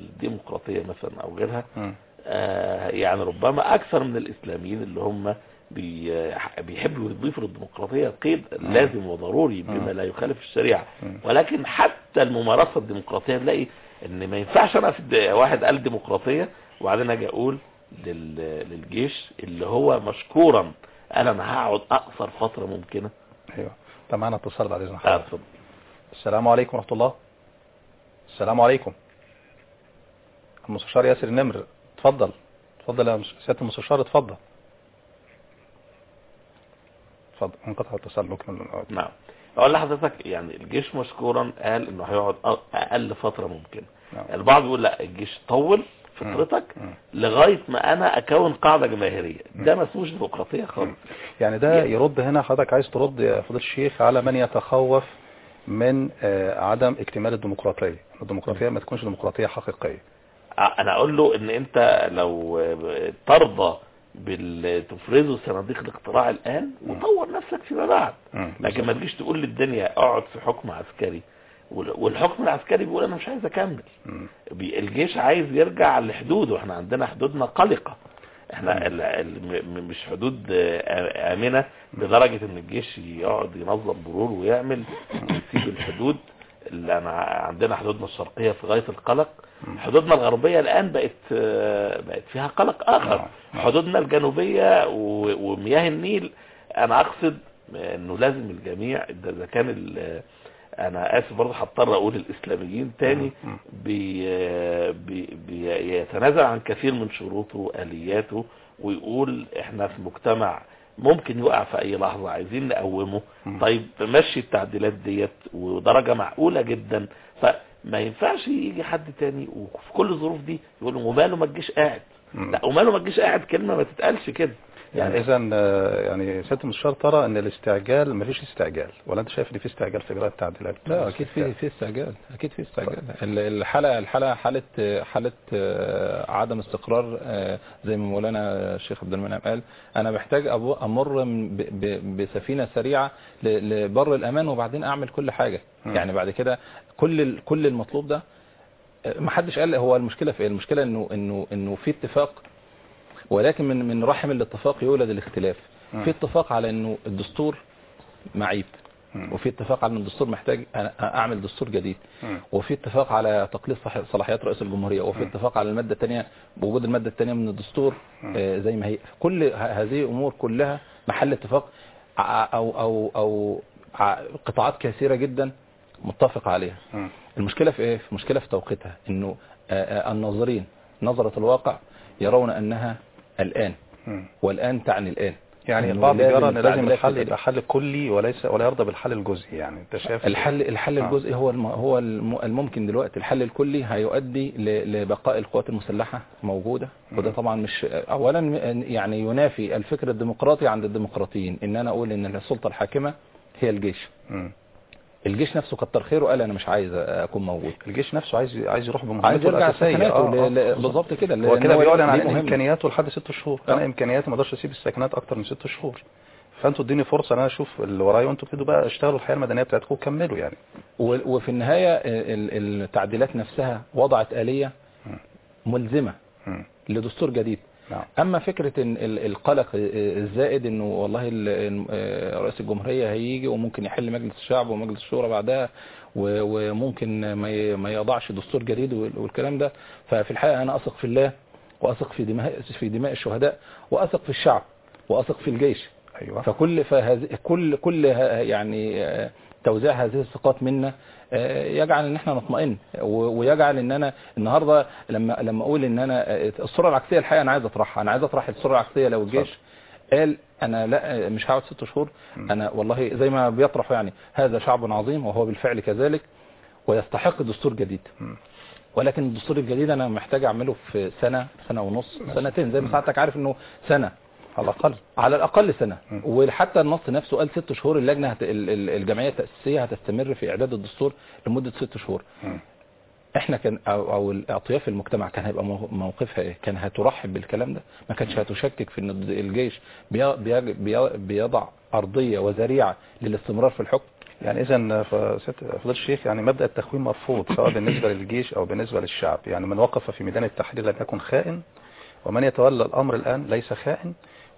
الديمقراطيه مثلا او غيرها مم. آه، يعني ربما اكثر من الاسلاميين اللي هم بي- بيحبوا يضيفوا للديمقراطية قيد لازم وضروري بما مم. لا يخالف الشريعة مم. ولكن حتى الممارسة الديمقراطية تلاقي ان ما ينفعش انا في الد- واحد قال ديمقراطية وبعدين اجي اقول لل- للجيش اللي هو مشكورا قال انا هقعد اقصر فترة ممكنة ايوه طب معانا اتصال بعد اذن آه، حضرتك اتفضل. السلام عليكم ورحمه الله السلام عليكم المستشار ياسر النمر اتفضل اتفضل يا مس- سياده المستشار اتفضل اتفضل انقطع الاتصال ممكن نعم اقول لحضرتك يعني الجيش مشكورا قال انه هيقعد أ- اقل فترة ممكنة نعم. البعض يقول لا الجيش طول فترتك مم. لغاية ما انا اكون قاعدة جماهيرية ده ما اسموش ديمقراطية خالص يعني ده يرد هنا حضرتك عايز ترد يا فضيله الشيخ على من يتخوف من آه، عدم اكتمال الديمقراطيه الديمقراطيه ما تكونش ديمقراطيه حقيقيه ع- انا اقول له ان انت لو ترضى بالتفرزوا صناديق الاقتراع الان وطور نفسك فيما بعد مم. لكن ما تجيش تقول للدنيا اقعد في حكم عسكري وال- والحكم العسكري بيقول انا مش عايز اكمل مم. بي- الجيش عايز يرجع لحدوده احنا عندنا حدودنا قلقة احنا ال- ال- م- مش حدود آه، آمنة لدرجة ان الجيش يقعد ينظم مرور ويعمل ويسيب الحدود اللي انا ع- عندنا حدودنا الشرقية في غاية القلق حدودنا الغربية الان بقت آه، بقت فيها قلق اخر نعم، نعم. حدودنا الجنوبية و- ومياه النيل انا اقصد انه لازم الجميع ده اذا كان ال- انا اسف برضه هضطر اقول الاسلاميين تاني مم. بي بي بيتنازل عن كثير من شروطه والياته ويقول احنا في مجتمع ممكن يقع في اي لحظة عايزين نقومه مم. طيب مشي التعديلات ديت ودرجة معقولة جدا فما ينفعش يجي حد تاني وفي كل الظروف دي يقول له وماله ما تجيش قاعد مم. لا وماله ما تجيش قاعد كلمة ما تتقالش كده يعني اذا يعني سياده المستشار ترى ان الاستعجال ما فيش استعجال ولا انت شايف ان في استعجال في اجراء التعديلات لا اكيد في في استعجال اكيد في استعجال ال- الحاله الحاله حاله حاله آه، عدم استقرار آه، زي ما مولانا الشيخ عبد المنعم قال انا محتاج أبو- امر من- ب- ب- بسفينه سريعه ل- لبر الامان وبعدين اعمل كل حاجه مم. يعني بعد كده كل ال- كل المطلوب ده آه، ما حدش قال هو المشكله في ايه المشكله انه انه انه في اتفاق ولكن من من رحم الاتفاق يولد الاختلاف مم. في اتفاق على انه الدستور معيب مم. وفي اتفاق على ان الدستور محتاج أنا اعمل دستور جديد مم. وفي اتفاق على تقليص صح- صلاحيات رئيس الجمهوريه وفي مم. اتفاق على الماده الثانيه بوجود الماده الثانيه من الدستور مم. آه، زي ما هي كل ه- هذه امور كلها محل اتفاق ع- او او او ع- قطاعات كثيره جدا متفق عليها مم. المشكله في ايه المشكله في توقيتها انه آه، آه، الناظرين نظره الواقع يرون انها الان مم. والان تعني الان يعني إنه البعض لازم يرى ان لازم التعديلات الحل تبقى- يبقى حل كلي وليس ولا يرضى بالحل الجزئي يعني انت شايف الحل الحل آه. الجزئي هو الم هو الم الممكن دلوقتي الحل الكلي هيؤدي ل- لبقاء القوات المسلحه موجوده وده مم. طبعا مش اولا يعني ينافي الفكر الديمقراطي عند الديمقراطيين ان انا اقول ان السلطه الحاكمه هي الجيش مم. الجيش نفسه كتر خيره قال انا مش عايز اكون موجود الجيش نفسه عايز عايز يروح عايز بمهمته يرجع الاساسيه سكناته آه، آه، ل- ل- بالظبط كده هو لأن كده بيعلن ليه عن ان مهم. امكانياته لحد ست شهور انا آه. امكانياتي ما اقدرش اسيب السكنات اكتر من ست شهور فانتوا اديني فرصه ان انا اشوف اللي ورايا وانتوا ابتدوا بقى اشتغلوا الحياه المدنيه بتاعتكم وكملوا يعني و- وفي النهايه ال- التعديلات نفسها وضعت اليه مم. ملزمه مم. لدستور جديد نعم اما فكرة إن ال- القلق الزائد انه والله ال- ال- رئيس الجمهورية هيجي وممكن يحل مجلس الشعب ومجلس الشورى بعدها و- وممكن ما ي- ما يضعش دستور جديد وال- والكلام ده ففي الحقيقة انا اثق في الله واثق في دماء في دماء الشهداء واثق في الشعب واثق في الجيش ايوه فكل فهذه كل كل ه- يعني آه، توزيع هذه الثقات منا آه، يجعل ان احنا نطمئن و- ويجعل ان انا النهارده لما لما اقول ان انا آه، الصوره العكسيه الحقيقه انا عايز اطرحها انا عايز اطرح الصوره العكسيه لو الجيش قال انا لا مش هقعد ست شهور مم. انا والله زي ما بيطرحوا يعني هذا شعب عظيم وهو بالفعل كذلك ويستحق دستور جديد مم. ولكن الدستور الجديد انا محتاج اعمله في سنه سنه ونص سنتين زي ما ساعتك عارف انه سنه على الاقل على الاقل سنه م. وحتى النص نفسه قال ست شهور اللجنه هت... ال- ال- الجمعيه التاسيسيه هتستمر في اعداد الدستور لمده ست شهور مم. احنا كان او, أو اطياف المجتمع كان هيبقى مو- موقفها ايه كان هترحب بالكلام ده ما كانش هتشكك في ان الد- الجيش بي... بي... بي... بيضع ارضيه وذريعه للاستمرار في الحكم يعني اذا فضيله الشيخ يعني مبدا التخوين مرفوض سواء بالنسبه للجيش او بالنسبه للشعب يعني من وقف في ميدان التحرير لم يكن خائن ومن يتولى الامر الان ليس خائن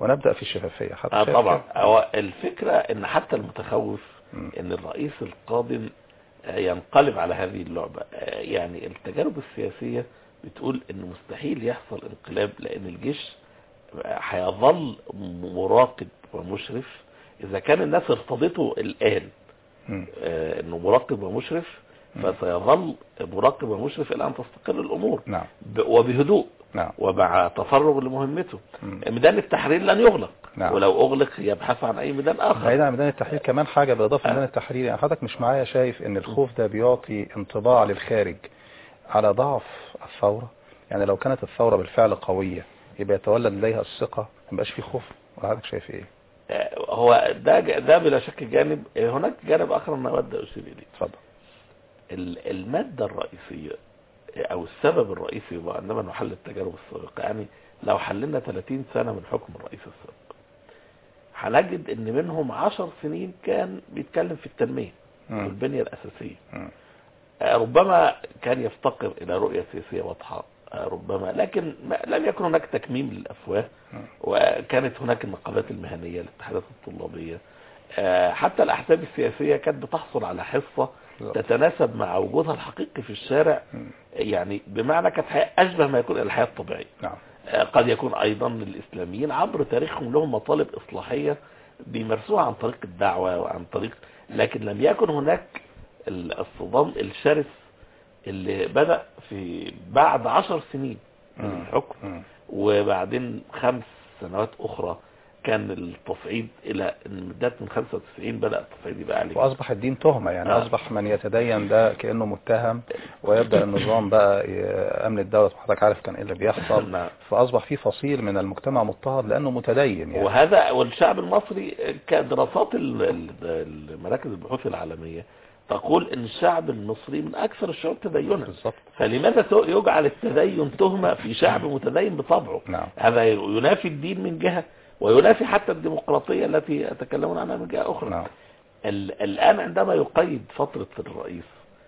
ونبدأ في الشفافية حتى آه شايف طبعا كده؟ هو الفكرة ان حتى المتخوف مم. ان الرئيس القادم آه، ينقلب على هذه اللعبة آه، يعني التجارب السياسية بتقول ان مستحيل يحصل انقلاب لان الجيش آه، هيظل مراقب ومشرف اذا كان الناس ارتضته الان مم. آه، انه مراقب ومشرف فسيظل مراقب ومشرف الى ان تستقر الامور نعم ب- وبهدوء نعم ومع تفرغ لمهمته مم. ميدان التحرير لن يغلق نعم. ولو اغلق يبحث عن اي ميدان اخر بعيدا عن ميدان التحرير كمان حاجة بالإضافة آه. لميدان التحرير يعني حضرتك مش معايا شايف إن الخوف ده بيعطي انطباع للخارج على ضعف الثورة يعني لو كانت الثورة بالفعل قوية يبقى يتولد لديها الثقة ما يبقاش في خوف ولا حضرتك شايف إيه؟ آه، هو ده ده بلا شك جانب آه، هناك جانب اخر انا اود اشير اليه اتفضل ال- الماده الرئيسيه آه، او السبب الرئيسي هو عندما نحل التجارب السابقه يعني لو حللنا 30 سنه من حكم الرئيس السابق هنجد ان منهم 10 سنين كان بيتكلم في التنميه مم. والبنيه الاساسيه مم. آه، ربما كان يفتقر الى رؤيه سياسيه واضحه آه، ربما لكن ما لم يكن هناك تكميم للافواه مم. وكانت هناك النقابات المهنيه الاتحادات الطلابيه آه، حتى الاحزاب السياسيه كانت بتحصل على حصه بالظبط. تتناسب مع وجودها الحقيقي في الشارع مم. يعني بمعنى كانت حياة اشبه ما يكون الحياه الطبيعيه نعم آه، قد يكون ايضا الاسلاميين عبر تاريخهم لهم مطالب اصلاحيه بيمارسوها عن طريق الدعوه وعن طريق لكن لم يكن هناك ال- الصدام الشرس اللي بدا في بعد عشر سنين من مم. الحكم مم. وبعدين خمس سنوات اخرى كان التصعيد الى ان بدات من 95 بدا التصعيد يبقى عليه واصبح الدين تهمة يعني آه. اصبح من يتدين ده كأنه متهم ويبدأ النظام بقى ي- امن الدولة حضرتك عارف كان ايه اللي بيحصل نعم. فاصبح في فصيل من المجتمع مضطهد لانه متدين يعني وهذا والشعب المصري كدراسات ال- ال- المراكز البحوث العالمية تقول ان الشعب المصري من اكثر الشعوب تدينا بالظبط فلماذا ت- يجعل التدين تهمة في شعب متدين بطبعه نعم هذا ينافي الدين من جهة وينافي حتى الديمقراطية التي يتكلمون عنها من جهة اخرى نعم ال- الآن عندما يقيد فترة الرئيس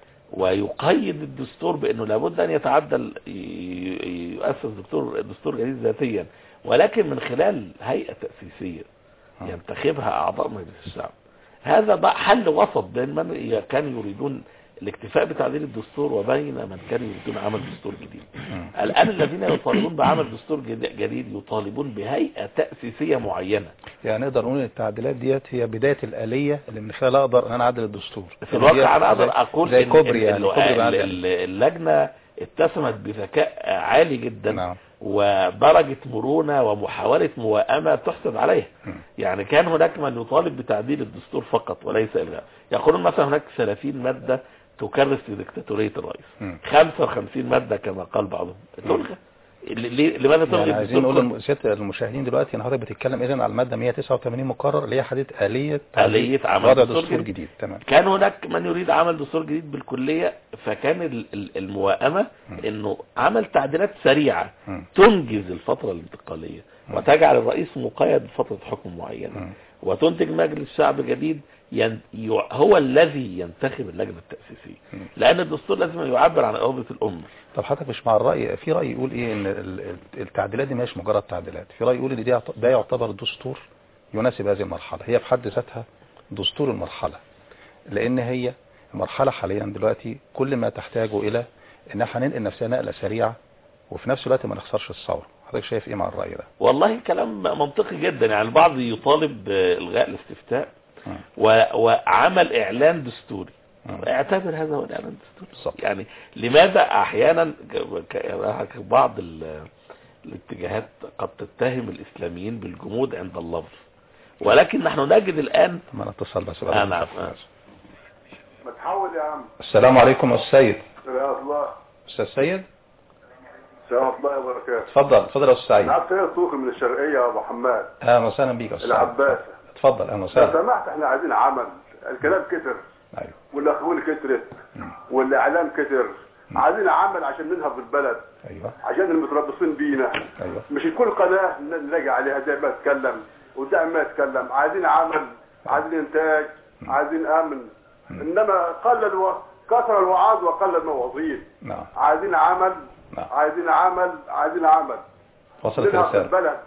ويقيد الدستور بأنه لابد أن يتعدل ي- ي- يؤسس دستور دستور جديد ذاتيا ولكن من خلال هيئة تأسيسية آه. ينتخبها أعضاء مجلس الشعب هذا بقى حل وسط بين من ي- كانوا يريدون الاكتفاء بتعديل الدستور وبين من كانوا يريدون عمل دستور جديد مم. الآن الذين يطالبون بعمل دستور جد- جديد يطالبون بهيئة تأسيسية معينة يعني نقدر نقول ان التعديلات ديت هي بداية الآلية اللي من خلالها اقدر ان انا اعدل الدستور في الواقع انا زي- اقدر اقول زي إن- كوبري إن يعني ال- كوبري ال- بعد ال- اللجنة اتسمت بذكاء عالي جدا نعم ودرجة مرونة ومحاولة موائمة تحسب عليها مم. يعني كان هناك من يطالب بتعديل الدستور فقط وليس إلغاء يقولون مثلا هناك 30 مادة تكرس لديكتاتورية الرئيس مم. 55 مادة كما قال بعضهم تلغى ليه- لماذا تلغي يعني عايزين الدستور نقول كله؟ لسيادة المشاهدين دلوقتي ان حضرتك بتتكلم اذا على المادة 189 مقرر اللي هي حديث آلية تعديل- آلية عمل وضع دستور دستور جديد. جديد تمام كان هناك من يريد عمل دستور جديد بالكلية فكان ال- ال- الموائمة مم. انه عمل تعديلات سريعة مم. تنجز الفترة الانتقالية مم. وتجعل الرئيس مقيد بفترة حكم معينة مم. وتنتج مجلس شعب جديد ين... يع- هو الذي ينتخب اللجنة التأسيسية مم. لأن الدستور لازم يعبر عن إرادة الأمة طب حضرتك مش مع الرأي في رأي يقول ايه ان ال- ال- التعديلات دي مش مجرد تعديلات في رأي يقول ان دي يعت- ده يعتبر دستور يناسب هذه المرحلة هي في حد ذاتها دستور المرحلة لان هي المرحلة حاليا دلوقتي كل ما تحتاجه الى ان احنا ننقل نفسنا نقلة سريعة وفي نفس الوقت ما نخسرش الثورة حضرتك شايف ايه مع الرأي ده والله كلام منطقي جدا يعني البعض يطالب بإلغاء الاستفتاء مم. و... وعمل إعلان دستوري مم. اعتبر هذا هو الإعلان الدستوري بالظبط. يعني لماذا أحيانا ك- ك- بعض ال... الاتجاهات قد تتهم الإسلاميين بالجمود عند اللفظ ولكن نحن نجد الآن ما نتصل بس آه نعم آه. ما تحول يا عم السلام عليكم يا السيد يا الله استاذ سيد السلام الله وبركاته اتفضل اتفضل يا استاذ سعيد انا سيد صوفي من الشرقيه يا ابو حماد اهلا وسهلا بيك يا استاذ سعيد. العباسه اتفضل اهلا لو وسهلا سمحت احنا عايزين عمل الكلام كتر ايوه والاخوان كترت والاعلام كتر عايزين عمل عشان ننهض البلد ايوه عشان المتربصين بينا ايوه مش كل قناه نلاقي عليها زي ما اتكلم وزي ما اتكلم عايزين عمل عايزين انتاج عايزين امن انما قل الو... كثر الوعاظ وقل المواظيف نعم عايزين عمل نعم. عايزين عمل عايزين عمل وصلت ننهض الرسالة البلد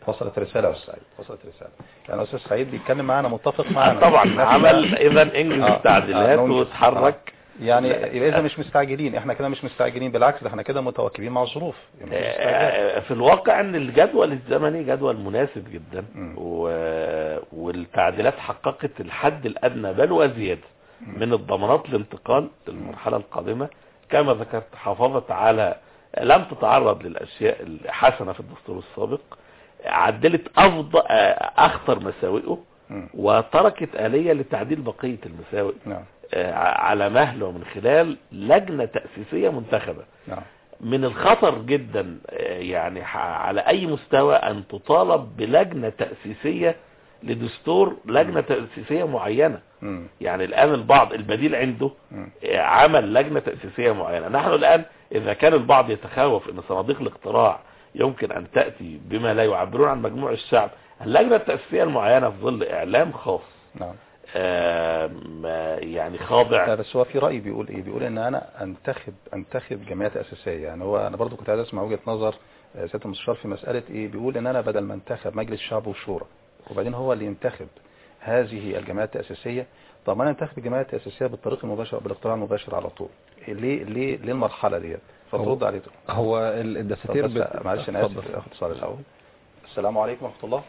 وصلت رسالة يا أستاذ سعيد وصلت رسالة يعني أستاذ سعيد بيتكلم معانا متفق معانا طبعا إحنا- عمل اذا انجز آه، التعديلات آه، ننجز. وتحرك يعني يبقى إذا مش مستعجلين احنا كده مش مستعجلين بالعكس ده احنا كده متواكبين مع الظروف يعني مش مستعجلين. آه، في الواقع ان الجدول الزمني جدول مناسب جدا مم. و... والتعديلات حققت الحد الادنى بل وزياده من الضمانات الانتقال للمرحله القادمه كما ذكرت حافظت على لم تتعرض للاشياء الحسنه في الدستور السابق عدلت افضل آه، اخطر مساوئه مم. وتركت آلية لتعديل بقية المساوئ نعم آه، على مهل ومن خلال لجنة تأسيسية منتخبة نعم من الخطر جدا آه، يعني ح- على اي مستوى ان تطالب بلجنة تأسيسية لدستور لجنة تأسيسية معينة مم. يعني الان البعض البديل عنده مم. آه، عمل لجنة تأسيسية معينة نحن الان اذا كان البعض يتخوف ان صناديق الاقتراع يمكن ان تأتي بما لا يعبرون عن مجموع الشعب اللجنة التأسيسية المعينة في ظل اعلام خاص نعم آم، يعني خاضع لا بس هو في رأي بيقول ايه بيقول ان انا انتخب انتخب جمعيات اساسيه يعني هو انا برضو كنت عايز اسمع وجهه نظر آه، سياده المستشار في مساله ايه بيقول ان انا بدل ما انتخب مجلس الشعب والشورى وبعدين هو اللي ينتخب هذه الجمعيات التاسيسيه طب ما انا انتخب الجمعيات التاسيسيه بالطريق المباشر بالاقتراع المباشر على طول إيه ليه ليه ليه المرحله ديت فترد عليه هو ال- الدساتير طب بس بت- معلش انا اتفضل. اسف اخد اتصال الاول السلام عليكم ورحمه الله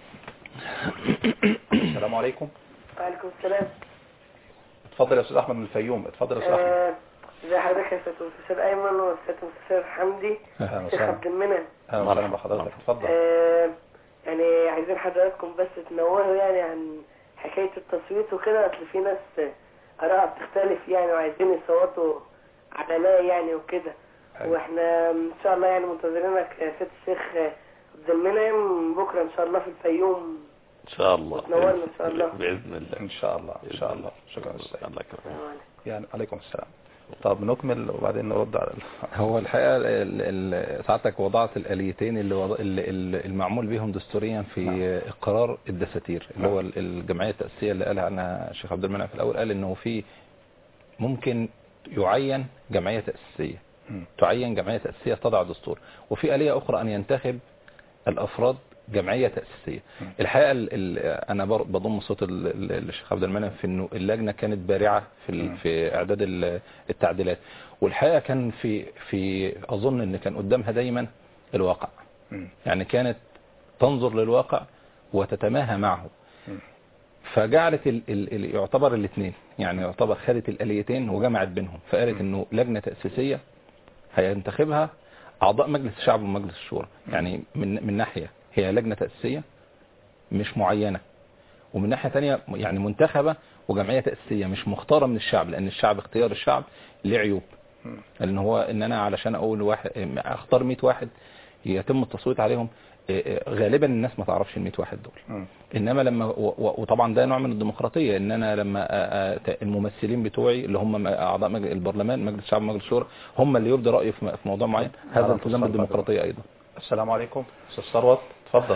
السلام عليكم وعليكم السلام اتفضل يا استاذ احمد من الفيوم اتفضل يا استاذ احمد آه، ازي حضرتك يا سيادة المستشار ايمن وسيادة المستشار حمدي اهلا شيخ وسهلا عبد المنعم اهلا وسهلا بحضرتك اتفضل آه، يعني عايزين حضراتكم بس تنوهوا يعني عن حكاية التصويت وكده اصل في ناس آراء بتختلف يعني وعايزين يصوتوا على لا يعني وكده أيوة. واحنا ان شاء الله يعني منتظرينك يا سيادة الشيخ عبد المنعم بكرة ان شاء الله في الفيوم ان شاء الله تنورنا إن شاء الله. باذن الله ان شاء الله ان شاء الله شكرا استاذ الله يكرمك السلام عليكم. يعني عليكم السلام طب نكمل وبعدين نرد على ال- هو الحقيقة ال- ال- سعادتك وضعت الآليتين اللي وض... اللي- اللي- المعمول بهم دستوريا في نعم. إقرار الدساتير اللي نعم. هو ال- الجمعية التأسيسية اللي قالها عنها الشيخ عبد المنعم في الأول قال إنه في ممكن يعين جمعية تأسيسية مم. تعين جمعية تأسيسية تضع دستور وفي آلية أخرى أن ينتخب الأفراد جمعية تأسيسية مم. الحقيقة ال ال أنا بر- بضم صوت ال- ال- الشيخ عبد المنعم في إنه اللجنة كانت بارعة في ال- مم. في إعداد ال- التعديلات والحقيقة كان في في أظن إن كان قدامها دايما الواقع مم. يعني كانت تنظر للواقع وتتماهى معه مم. فجعلت ال ال ال يعتبر الاثنين يعني يعتبر خدت الآليتين وجمعت بينهم فقالت انه لجنة تأسيسية هينتخبها اعضاء مجلس الشعب ومجلس الشورى يعني من من ناحية هي لجنة تأسيسية مش معينة ومن ناحية تانية يعني منتخبة وجمعية تأسيسية مش مختارة من الشعب لان الشعب اختيار الشعب ليه عيوب مم. لان هو ان انا علشان اقول واحد اختار 100 واحد يتم التصويت عليهم إيه، إيه، غالبا الناس ما تعرفش ال 100 واحد دول مم. انما لما و- و- وطبعا ده نوع من الديمقراطيه ان انا لما آه، آه، ت- الممثلين بتوعي اللي هم اعضاء مج- البرلمان مجلس الشعب ومجلس الشورى هم اللي يبدي رايه في م- في موضوع معين هذا على التزام اتصال بالديمقراطيه ايضا السلام عليكم استاذ ثروت اتفضل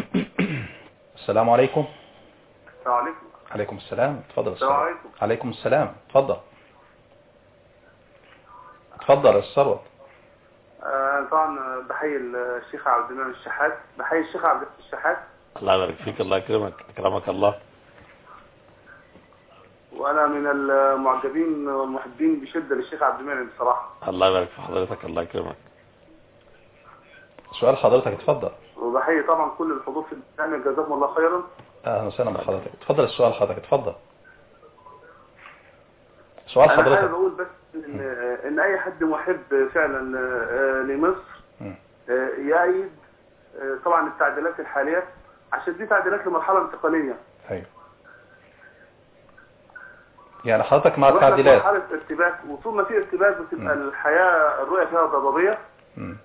السلام عليكم السلام عليكم عليكم السلام اتفضل يا السلام أستاذ. عليكم. عليكم السلام اتفضل اتفضل يا أستاذ ثروت آه، طبعا بحيي الشيخ عبد المنعم الشحات بحيي الشيخ عبد الشحات الله يبارك فيك الله يكرمك اكرمك الله وانا من المعجبين والمحبين بشده للشيخ عبد المنعم بصراحه الله يبارك في حضرتك الله يكرمك سؤال حضرتك اتفضل وبحيي طبعا كل الحضور في البرنامج جزاكم الله خيرا اهلا وسهلا بحضرتك اتفضل السؤال حضرتك اتفضل سؤال انا حابب حضرتك اقول بس ان ان اي حد محب فعلا آه، لمصر مم. آه، يأيد آه، طبعا التعديلات الحاليه عشان دي تعديلات لمرحله انتقاليه ايوه يعني حضرتك مع واحنا في التعديلات مرحله ارتباك وطول ما في ارتباك بتبقى مم. الحياه الرؤيه فيها ضبابيه مم.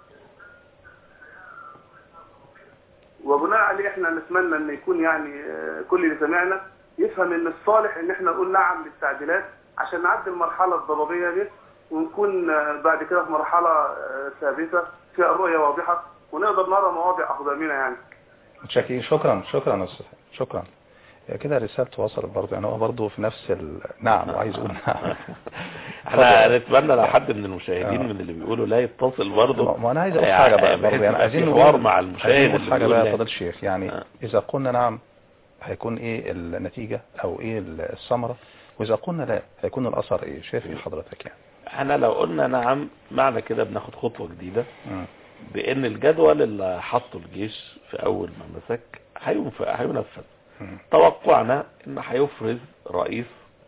وبناء عليه احنا نتمنى ان يكون يعني آه، كل اللي سمعنا يفهم ان الصالح ان احنا نقول نعم للتعديلات عشان نعدي المرحله الضبابيه دي ونكون آه، بعد كده في مرحله آه، ثابته فيها الرؤيه واضحه ونقدر نرى مواضع اقدامنا يعني متشكرين شكرا شكرا يا أستاذ شكرا هي كده رسالته وصلت برضه يعني هو برضه في نفس ال... نعم وعايز يقول نعم احنا نتمنى لو حد من المشاهدين آه. من اللي بيقولوا لا يتصل برضه ما ما انا عايز اقول حاجه بقى برضه يعني عايزين نقول نقول مع عايزين المشاهد نقول اللي حاجه بيقول بقى لا. يا فضيله الشيخ يعني آه. اذا قلنا نعم هيكون ايه النتيجه او ايه الثمره واذا قلنا لا هيكون الاثر ايه شايف ايه حضرتك يعني احنا لو قلنا نعم معنى كده بناخد خطوة جديدة مم. بان الجدول اللي حطه الجيش في اول ما مسك هينف- هينفذ مم. توقعنا ان هيفرز رئيس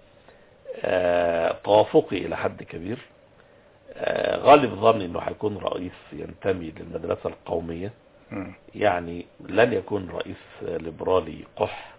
آه، توافقي الى حد كبير آه، غالب ظني انه هيكون رئيس ينتمي للمدرسة القومية مم. يعني لن يكون رئيس ليبرالي قح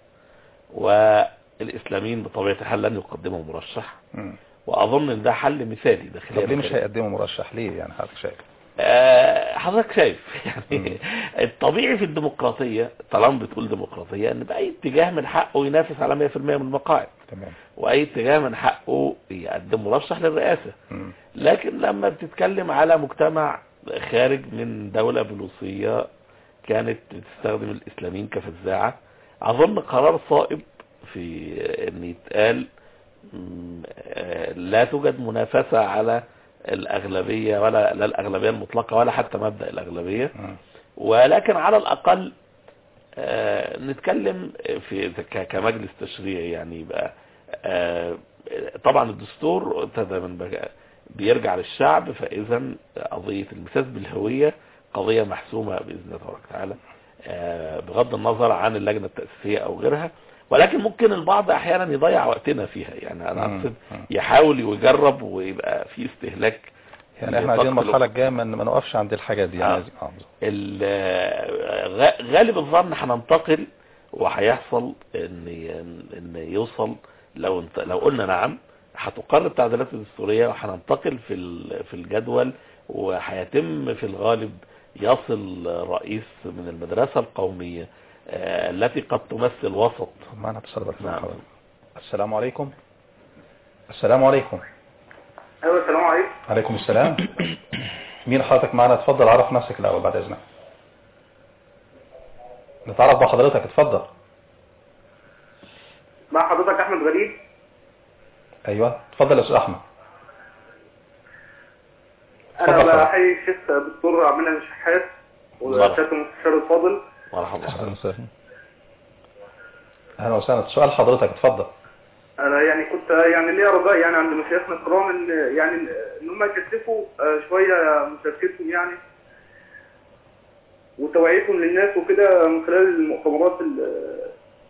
والاسلاميين بطبيعة الحال لن يقدموا مرشح مم. واظن ان ده حل مثالي داخليا طب ليه مش هيقدموا مرشح ليه يعني حضرتك شايف آه، حضرتك شايف يعني مم. الطبيعي في الديمقراطية طالما بتقول ديمقراطية ان بأي اتجاه من حقه ينافس على 100% من المقاعد تمام واي اتجاه من حقه يقدم مرشح للرئاسة مم. لكن لما بتتكلم على مجتمع خارج من دولة بلوصية كانت بتستخدم الاسلاميين كفزاعة اظن قرار صائب في ان يتقال مم، آه، لا توجد منافسة على الأغلبية ولا لا الأغلبية المطلقة ولا حتى مبدأ الأغلبية مم. ولكن على الأقل آه، نتكلم في ك- كمجلس تشريعي يعني يبقى آه، طبعا الدستور ابتدى من بقى- بيرجع للشعب فإذا قضية المساس بالهوية قضية محسومة بإذن الله تبارك وتعالى آه، بغض النظر عن اللجنة التأسيسية أو غيرها ولكن ممكن البعض أحيانا يضيع وقتنا فيها يعني أنا مم. أقصد مم. يحاول ويجرب ويبقى في استهلاك يعني احنا عايزين لطاقة المرحله الجايه ما ما نوقفش عند الحاجات دي يعني آه. عايزين- اه بالظبط. ال- غ- غالب الظن هننتقل وهيحصل ان ان يوصل لو انت لو قلنا نعم هتقر التعديلات الدستوريه وهننتقل في ال- في الجدول وهيتم في الغالب يصل رئيس من المدرسه القوميه آه، التي قد تمثل وسط معنا اتصال بك نعم. حضرتك. السلام عليكم السلام عليكم ايوه السلام عليكم عليكم السلام مين حضرتك معنا اتفضل عرف نفسك الاول بعد اذنك نتعرف بحضرتك اتفضل مع حضرتك احمد غريب ايوه اتفضل يا استاذ احمد اتفضل انا حضرتك. بحيي الشيخ الدكتور عبد المنعم الشحات وسياده المستشار الفاضل مرحبا اهلا وسهلا اهلا وسهلا سؤال حضرتك اتفضل انا يعني كنت يعني ليا رجاء يعني عند مشايخنا الكرام ان يعني ان هم يكثفوا آه، شويه مشاركتهم يعني وتوعيتهم للناس وكده من خلال المؤتمرات ال-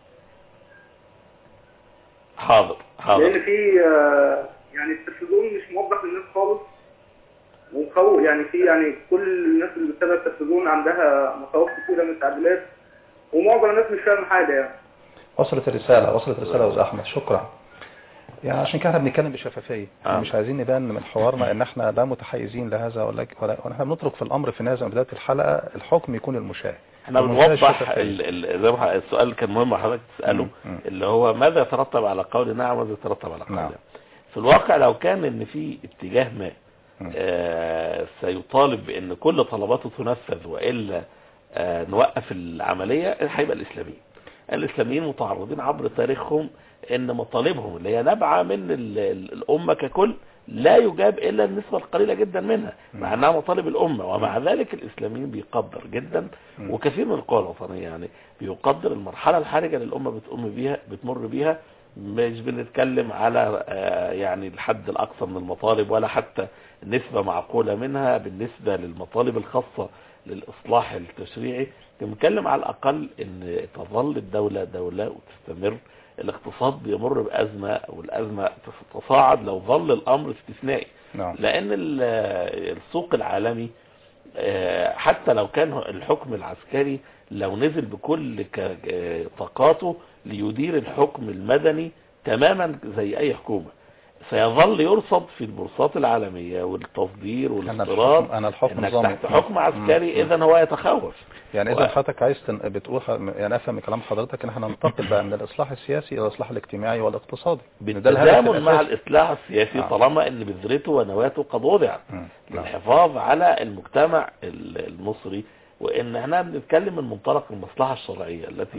حاضر حاضر لان في آه، يعني التلفزيون مش موضح للناس خالص ومخوف يعني في يعني كل الناس اللي بتتابع التلفزيون عندها مخاوف كتيره من التعديلات ومعظم الناس مش فاهم حاجه يعني وصلت الرسالة وصلت الرسالة يا أستاذ أحمد شكرا يعني عشان كده احنا بنتكلم بشفافية آه. مش عايزين نبان من حوارنا ان احنا لا متحيزين لهذا ولا ولا احنا بنترك في الامر في نهاية بداية الحلقة الحكم يكون المشاهد احنا بمنتهى بنوضح الشفافية. ال- ال- زي ما السؤال اللي كان مهم حضرتك تساله مم. مم. اللي هو ماذا يترتب على قول نعم وماذا يترتب على قول نعم. لا في الواقع لو كان ان في اتجاه ما مم. آه سيطالب بان كل طلباته تنفذ والا آه نوقف العمليه هيبقى الاسلاميين الاسلاميين متعرضين عبر تاريخهم ان مطالبهم اللي هي نابعه من ال- ال- الامه ككل لا يجاب الا النسبه القليله جدا منها مع انها مطالب الامه ومع ذلك الاسلاميين بيقدر جدا مم. وكثير من القوى الوطنيه يعني بيقدر المرحله الحرجه اللي الامه بتقوم بيها بتمر بيها مش بنتكلم على آه، يعني الحد الاقصى من المطالب ولا حتى نسبه معقوله منها بالنسبه للمطالب الخاصه للاصلاح التشريعي بنتكلم على الاقل ان تظل الدوله دوله وتستمر الاقتصاد بيمر بازمه والازمه تتصاعد لو ظل الامر استثنائي نعم لان ال- السوق العالمي آه، حتى لو كان الحكم العسكري لو نزل بكل ك- آه، طاقاته ليدير الحكم المدني تماما زي اي حكومة سيظل يرصد في البورصات العالمية والتصدير انا والاستيراد الحكم انا الحكم انك نظامي تحت حكم عسكري مم. اذا هو يتخوف يعني و- اذا حضرتك عايز تن... بتقول ح- يعني افهم من كلام حضرتك ان احنا ننتقل بقى من الاصلاح السياسي الى الاصلاح الاجتماعي والاقتصادي ده الهدف بالتزامن مع الاساسي الاصلاح السياسي آه. طالما ان بذرته ونواته قد وضعت مم. نعم. للحفاظ على المجتمع ال- المصري وان احنا بنتكلم من منطلق المصلحة الشرعية التي مم.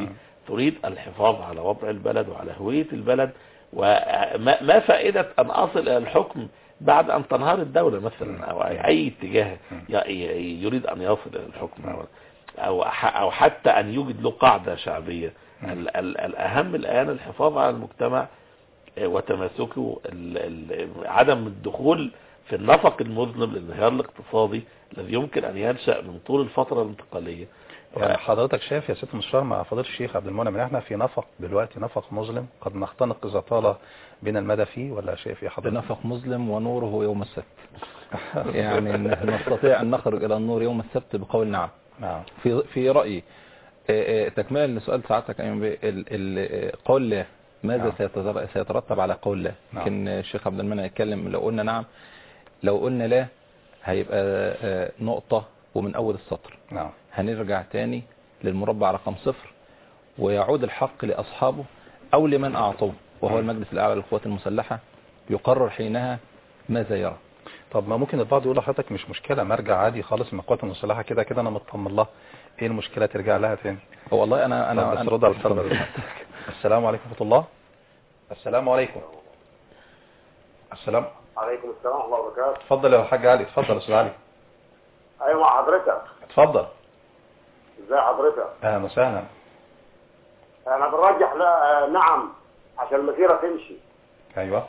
تريد الحفاظ على وضع البلد وعلى هوية البلد وما ما فائدة أن أصل إلى الحكم بعد أن تنهار الدولة مثلا أو أي اتجاه ي- ي- يريد أن يصل إلى الحكم أو أو ح- أو حتى أن يوجد له قاعدة شعبية ال- ال- الأهم الآن الحفاظ على المجتمع آه، وتماسكه ال- ال- عدم الدخول في النفق المظلم للانهيار الاقتصادي الذي يمكن أن ينشأ من طول الفترة الانتقالية يعني حضرتك شايف يا سيد المستشار مع فضيله الشيخ عبد المنعم ان احنا في نفق دلوقتي نفق مظلم قد نختنق اذا طال بنا المدى فيه ولا شايف ايه حضرتك؟ نفق مظلم ونوره يوم السبت يعني ن- نستطيع أن نخرج إلى النور يوم السبت بقول نعم نعم في في رأيي آه، آه، تكملا لسؤال سعادتك أيمن بيه، ال- ال- آه، قول الله ماذا نعم. سيتزر- سيترتب على قول الله نعم. يمكن الشيخ عبد المنعم يتكلم لو قلنا نعم لو قلنا لا هيبقى آه، نقطة ومن أول السطر نعم هنرجع تاني للمربع رقم صفر ويعود الحق لأصحابه أو لمن أعطوه وهو المجلس الأعلى للقوات المسلحة يقرر حينها ماذا يرى طب ما ممكن البعض يقول لحضرتك مش مشكله ما ارجع عادي خالص من القوات المسلحه كده كده انا مطمن لها ايه المشكله ترجع لها تاني هو والله أنا انا أنا بس رد على الفضل السلام عليكم ورحمه الله السلام عليكم السلام عليكم السلام ورحمة الله وبركاته اتفضل يا حاج علي اتفضل يا استاذ علي أيوة مع حضرتك اتفضل ازي حضرتك اهلا وسهلا أنا برجح لا آه، نعم عشان المسيرة تمشي ايوه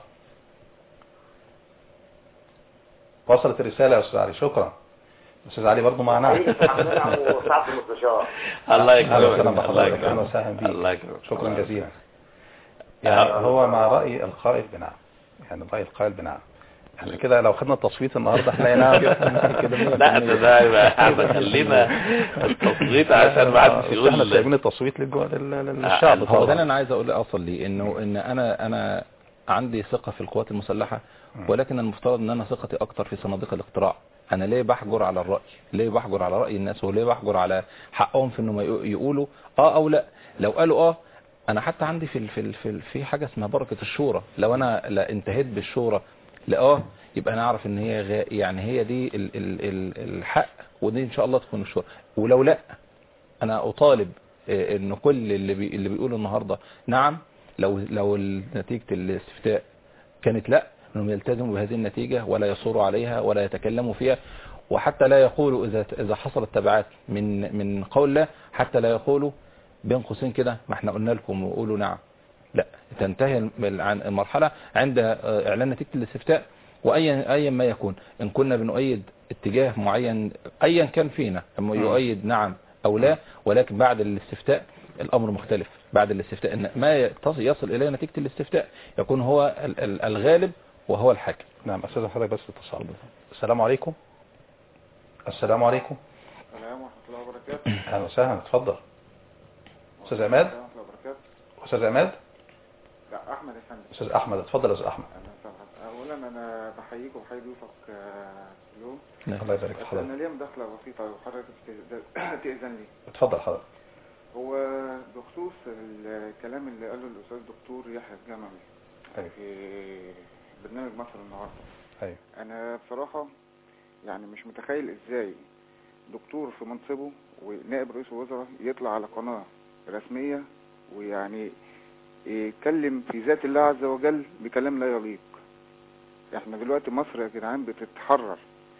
وصلت الرساله يا استاذ علي شكرا استاذ علي برضه معنا حقيقي عبد المنعم وسعادة المستشار الله أهلا وسهلا يكرمك الله بحضرتك اهلا يكرمك وسهلا بيك الله يكرمك شكرا جزيلا يعني هو مع راي القائل بنعم يعني راي القائل بنعم احنا كده لو خدنا التصويت النهارده احنا نعم كده لا ده ده يبقى احنا خلينا التصويت عشان ما حدش احنا يقول سايبين التصويت للجو... لل- للشعب آه، هو ده طبعا اللي انا عايز اقول اصل ليه انه ان انا انا عندي ثقة في القوات المسلحة ولكن المفترض ان انا ثقتي اكتر في صناديق الاقتراع انا ليه بحجر على الرأي ليه بحجر على رأي الناس وليه بحجر على حقهم في انهم يقو- يقولوا اه او لا لو قالوا اه انا حتى عندي في ال- في ال- في ال- في حاجة اسمها بركة الشورى لو انا لا انتهيت بالشورى لا اه يبقى انا اعرف ان هي غا يعني هي دي ال ال ال الحق ودي ان شاء الله تكون الشورى ولو لا انا اطالب آه، ان كل اللي بي اللي بيقولوا النهارده نعم لو لو نتيجه الاستفتاء كانت لا انهم يلتزموا بهذه النتيجه ولا يصوروا عليها ولا يتكلموا فيها وحتى لا يقولوا اذا اذا حصلت تبعات من من قول لا حتى لا يقولوا بين قوسين كده ما احنا قلنا لكم وقولوا نعم لا تنتهي الم- عن- المرحله عند آه، اعلان نتيجه الاستفتاء وايا ايا ما يكون ان كنا بنؤيد اتجاه معين ايا كان فينا اما يؤيد نعم او لا ولكن بعد الاستفتاء الامر مختلف بعد الاستفتاء ان ما يتص- يصل اليه نتيجه الاستفتاء يكون هو ال- ال- الغالب وهو الحاكم نعم استاذ حضرتك بس اتصال السلام عليكم السلام عليكم السلام ورحمة الله وبركاته اهلا وسهلا اتفضل استاذ عماد ورحمة الله وبركاته استاذ عماد لا أحمد يا فندم استاذ احمد اتفضل يا استاذ احمد أهلا وسهلا أولا أنا بحييك وبحيي ضيوفك آه، اليوم الله يبارك في بس أنا حضرتك ليا مداخلة بسيطة وحضرتك تأذن- تأذن لي اتفضل حضرتك هو بخصوص الكلام اللي قاله الأستاذ الدكتور يحيى الجمعي أيوة. في برنامج مصر النهارده ايوه أنا بصراحة يعني مش متخيل إزاي دكتور في منصبه ونائب رئيس الوزراء يطلع على قناة رسمية ويعني يتكلم في ذات الله عز وجل بكلام لا يليق احنا دلوقتي مصر يا جدعان بتتحرر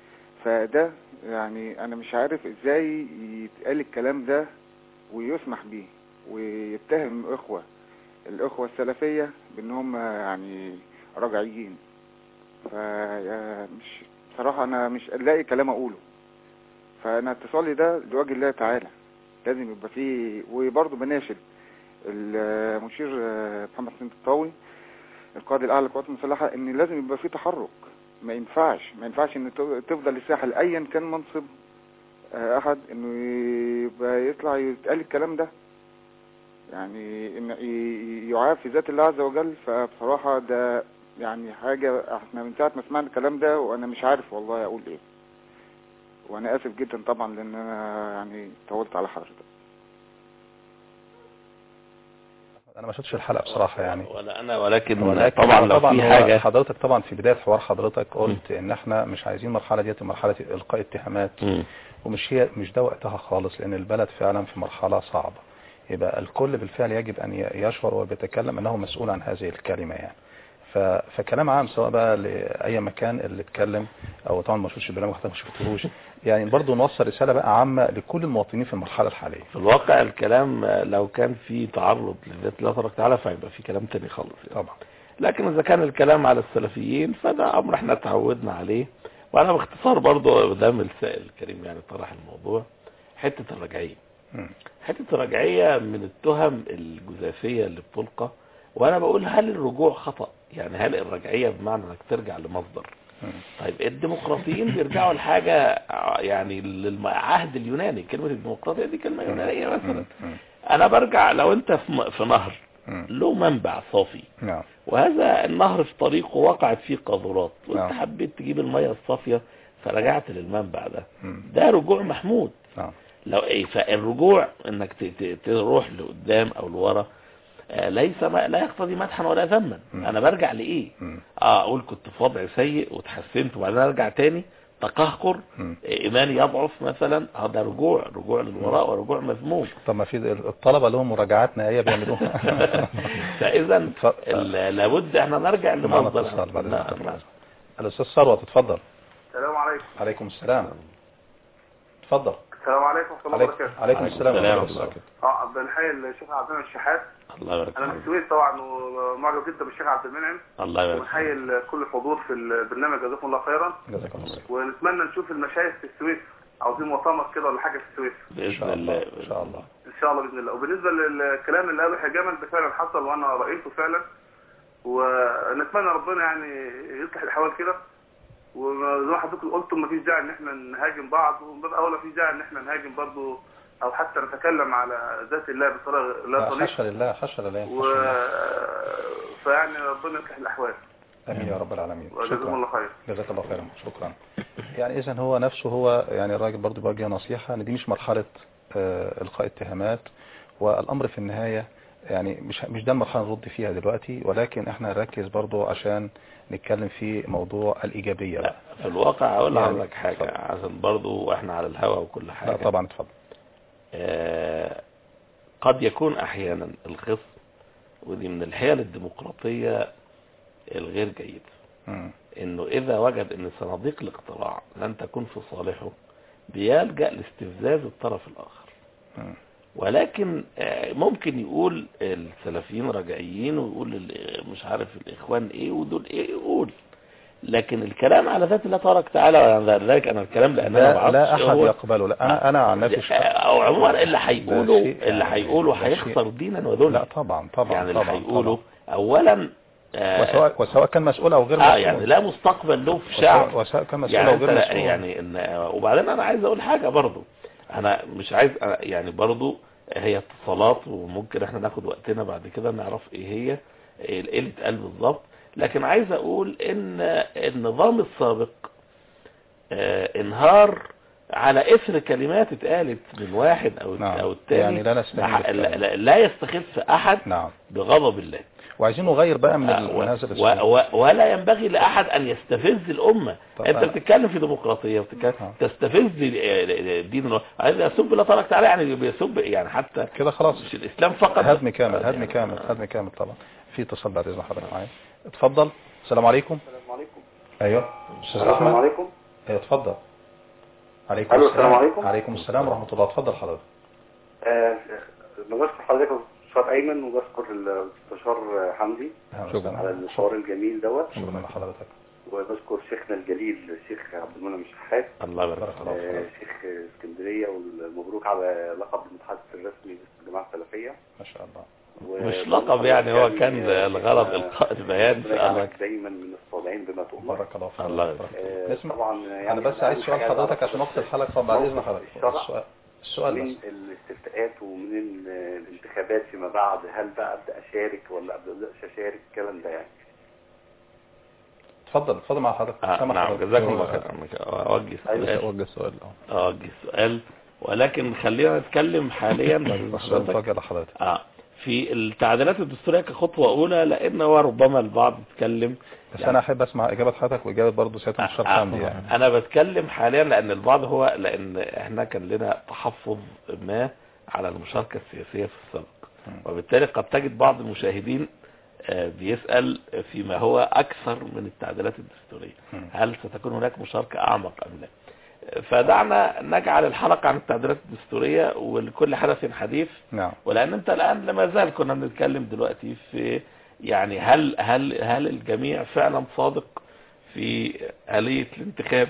فده يعني انا مش عارف ازاي يتقال الكلام ده ويسمح بيه ويتهم اخوة الاخوة السلفية بان هم يعني رجعيين فمش بصراحة انا مش لاقي كلام اقوله فانا اتصالي ده لوجه الله تعالى لازم يبقى فيه وبرضه بناشد المشير محمد سند الطاوي القائد الاعلى للقوات المسلحه ان لازم يبقى فيه تحرك ما ينفعش ما ينفعش ان تفضل الساحه لايا كان منصب آه، احد انه يبقى يطلع يتقال الكلام ده يعني ان ي- يعاب في ذات الله عز وجل فبصراحه ده يعني حاجه احنا من ساعه ما سمعنا الكلام ده وانا مش عارف والله اقول ايه وانا اسف جدا طبعا لان انا يعني طولت على حضرتك انا ما شفتش الحلقه بصراحه يعني ولا انا ولكن, ولكن طبعا لو طبعا في هو حاجة حضرتك طبعا في بدايه حوار حضرتك قلت ان احنا مش عايزين المرحله ديت مرحله القاء اتهامات مم. ومش هي مش ده وقتها خالص لان البلد فعلا في مرحله صعبه يبقى الكل بالفعل يجب أن ي- يشعر وهو بيتكلم أنه مسؤول عن هذه الكلمة يعني ف... فكلام عام سواء بقى لأي مكان اللي اتكلم أو طبعا ما شفتش البرنامج حتى ما شفتهوش يعني برضو نوصل رسالة بقى عامة لكل المواطنين في المرحلة الحالية في الواقع الكلام آه، لو كان في تعرض لذات الله تبارك وتعالى فيبقى في كلام تاني خالص يعني. طبعا لكن اذا كان الكلام على السلفيين فده امر احنا تعودنا عليه وانا باختصار برضو قدام السائل الكريم يعني طرح الموضوع حتة الرجعية مم. حتة الرجعية من التهم الجزافية اللي بتلقى وانا بقول هل الرجوع خطأ يعني هل الرجعية بمعنى انك ترجع لمصدر مم. طيب الديمقراطيين بيرجعوا لحاجة ع- يعني للعهد اليوناني كلمة الديمقراطية دي كلمة يونانية مثلا مم. مم. انا برجع لو انت في م- في نهر مم. له منبع صافي نعم وهذا النهر في طريقه وقعت فيه قاذورات وانت نعم. حبيت تجيب المية الصافية فرجعت للمنبع ده مم. ده رجوع محمود نعم لو ايه فالرجوع انك ت- ت- تروح لقدام او لورا آه، ليس ما لا يقتضي مدحا ولا ذما مم. انا برجع لايه مم. اه اقول كنت في وضع سيء وتحسنت وبعدين ارجع تاني تقهقر مم. آه، ايماني يضعف مثلا هذا رجوع رجوع للوراء ورجوع مذموم طب ما في الطلبة لهم مراجعات نهائية بيعملوها فاذا ف... ال- لابد احنا نرجع معنا لمصدر اتصال بعد نعم، إذنك. نعم. الأستاذ ثروت اتفضل السلام عليكم عليكم السلام اتفضل السلام عليكم ورحمه الله عليكم, وبركاته عليكم السلام السلام ورحمة الله ورحمة وبركاته اه بنحيي الشيخ عبد المنعم الشحات الله يبارك انا من فيك السويس طبعا ومعجب جدا بالشيخ عبد المنعم الله يبارك وبنحيي فيك ال- كل الحضور في البرنامج جزاكم الله خيرا جزاك الله خير ونتمنى نشوف المشايخ في السويس عاوزين مؤتمر كده ولا حاجه في السويس إن باذن شاء الله الله إن شاء الله ان شاء الله باذن الله وبالنسبه للكلام اللي قاله حجاما ده فعلا حصل وانا رايته فعلا ونتمنى ربنا يعني يصلح الاحوال كده وزي ما حضرتك قلتم مفيش داعي ان احنا نهاجم بعض وباب اولى مفيش داعي ان احنا نهاجم برضه او حتى نتكلم على ذات الله بطريقه لا لا طريقه حشر لله حشر لله و... حشر لله. فيعني ربنا يصلح الاحوال امين يا رب العالمين وجزاكم شكرا الله خير جزاك الله خيرا شكرا يعني اذا هو نفسه هو يعني الراجل برضه بيوجه نصيحة ان دي مش مرحلة آه، القاء اتهامات والامر في النهاية يعني مش مش ده المرحلة نرد فيها دلوقتي ولكن احنا نركز برضه عشان نتكلم في موضوع الايجابية لا بقى في الواقع اقول يعني لحضرتك حاجه اتفضل. عشان برضو احنا على الهوا وكل حاجه لا طبعا اتفضل آه، قد يكون احيانا الخصم ودي من الحيل الديمقراطيه الغير جيده مم. انه اذا وجد ان صناديق الاقتراع لن تكون في صالحه بيلجا لاستفزاز الطرف الاخر مم. ولكن آه، ممكن يقول السلفيين رجعيين ويقول ال- مش عارف الاخوان ايه ودول ايه يقول لكن الكلام على ذات الله تبارك وتعالى ولذلك انا الكلام لان انا لا, لا بعرفش احد هو- يقبله لا انا انا عن نفسي ش- او عموما اللي هيقوله شيء اللي يعني- هيقوله ده شيء- هيخسر دينا لا وذلا طبعا طبعا يعني اللي طبعا هيقوله طبعا. اولا آه، وسواء وسواء كان مسؤول او غير اه مسؤول يعني لا مستقبل له في شعب وسواء, وسواء كان مسؤول يعني او انت غير لا- مسؤول يعني ان وبعدين انا عايز اقول حاجه برضو انا مش عايز أنا يعني برضو هي اتصالات وممكن احنا ناخد وقتنا بعد كده نعرف ايه هي ايه اللي اتقال بالظبط لكن عايز اقول ان النظام السابق آه، انهار على اثر كلمات اتقالت من واحد او نعم. او التاني يعني لا نستهين لا, بالكلام. لا, لا يستخف احد نعم بغضب الله وعايزين نغير بقى من, آه، ال- و- من هذا و- الاسلوب و- ولا ينبغي لأحد أن يستفز الأمة طب أنت أنا- بتتكلم في ديمقراطية وبتتكلم آه. تستفز الدين الو- عايز يسب الله تبارك وتعالى يعني بيسب يعني حتى كده خلاص مش الإسلام فقط هدم كامل آه، هدم يعني- كامل هدم كامل طبعا في اتصال بعد اذن حضرتك معايا اتفضل السلام عليكم السلام عليكم ايوه استاذ السلام احمد عليكم ايوه اتفضل عليكم ألو، السلام عليكم. عليكم السلام ورحمه الله اتفضل حضرتك آه، بشكر حضرتك الاستاذ ايمن وبشكر المستشار حمدي شكرا على الحوار الجميل دوت شكرا لحضرتك وبشكر شيخنا الجليل الشيخ عبد المنعم الشحات الله يبارك بارك الله آه، فيك شيخ اسكندريه والمبروك على لقب المتحدث الرسمي للجماعه السلفيه ما شاء الله و- مش لقب يعني هو كان آه، الغرض آه، إلقاء البيان في ربنا يجعلك أمرك دايما من الصالحين بما تؤمر بارك الله فيك الله بارك يبارك. الله فيك. آه، اسمع طبعا يعني انا بس عايز أهم سؤال حاجة حضرتك عشان أعرف وقت الحلقه بعد اذن موقف حضرتك الشرع السؤال السؤال من بس الاستفتاءات ومن ال- الانتخابات فيما بعد هل بقى ابدا اشارك ولا ابدا اشارك الكلام ده يعني اتفضل اتفضل مع حضرتك آه سامع نعم حضرتك. جزاكم الله خير أوجه أيوة. سؤال وجه السؤال اه أوجه سؤال ولكن خلينا نتكلم حاليا بعد إذن السؤال حضرتك. متوجه لحضرتك اه في التعديلات الدستورية كخطوة أولى لأن هو ربما البعض يتكلم بس انا احب اسمع اجابه حضرتك واجابه برضه سياده المستشار آه، حمدي يعني انا بتكلم حاليا لان البعض هو لان احنا كان لنا تحفظ ما على المشاركة السياسية في السابق وبالتالي قد تجد بعض المشاهدين آه، بيسأل فيما هو أكثر من التعديلات الدستورية مم. هل ستكون هناك مشاركة أعمق أم لا فدعنا نجعل الحلقة عن التعديلات الدستورية ولكل حدث حديث نعم ولان انت الان لما زال كنا بنتكلم دلوقتي في يعني هل هل هل الجميع فعلا صادق في آلية الانتخاب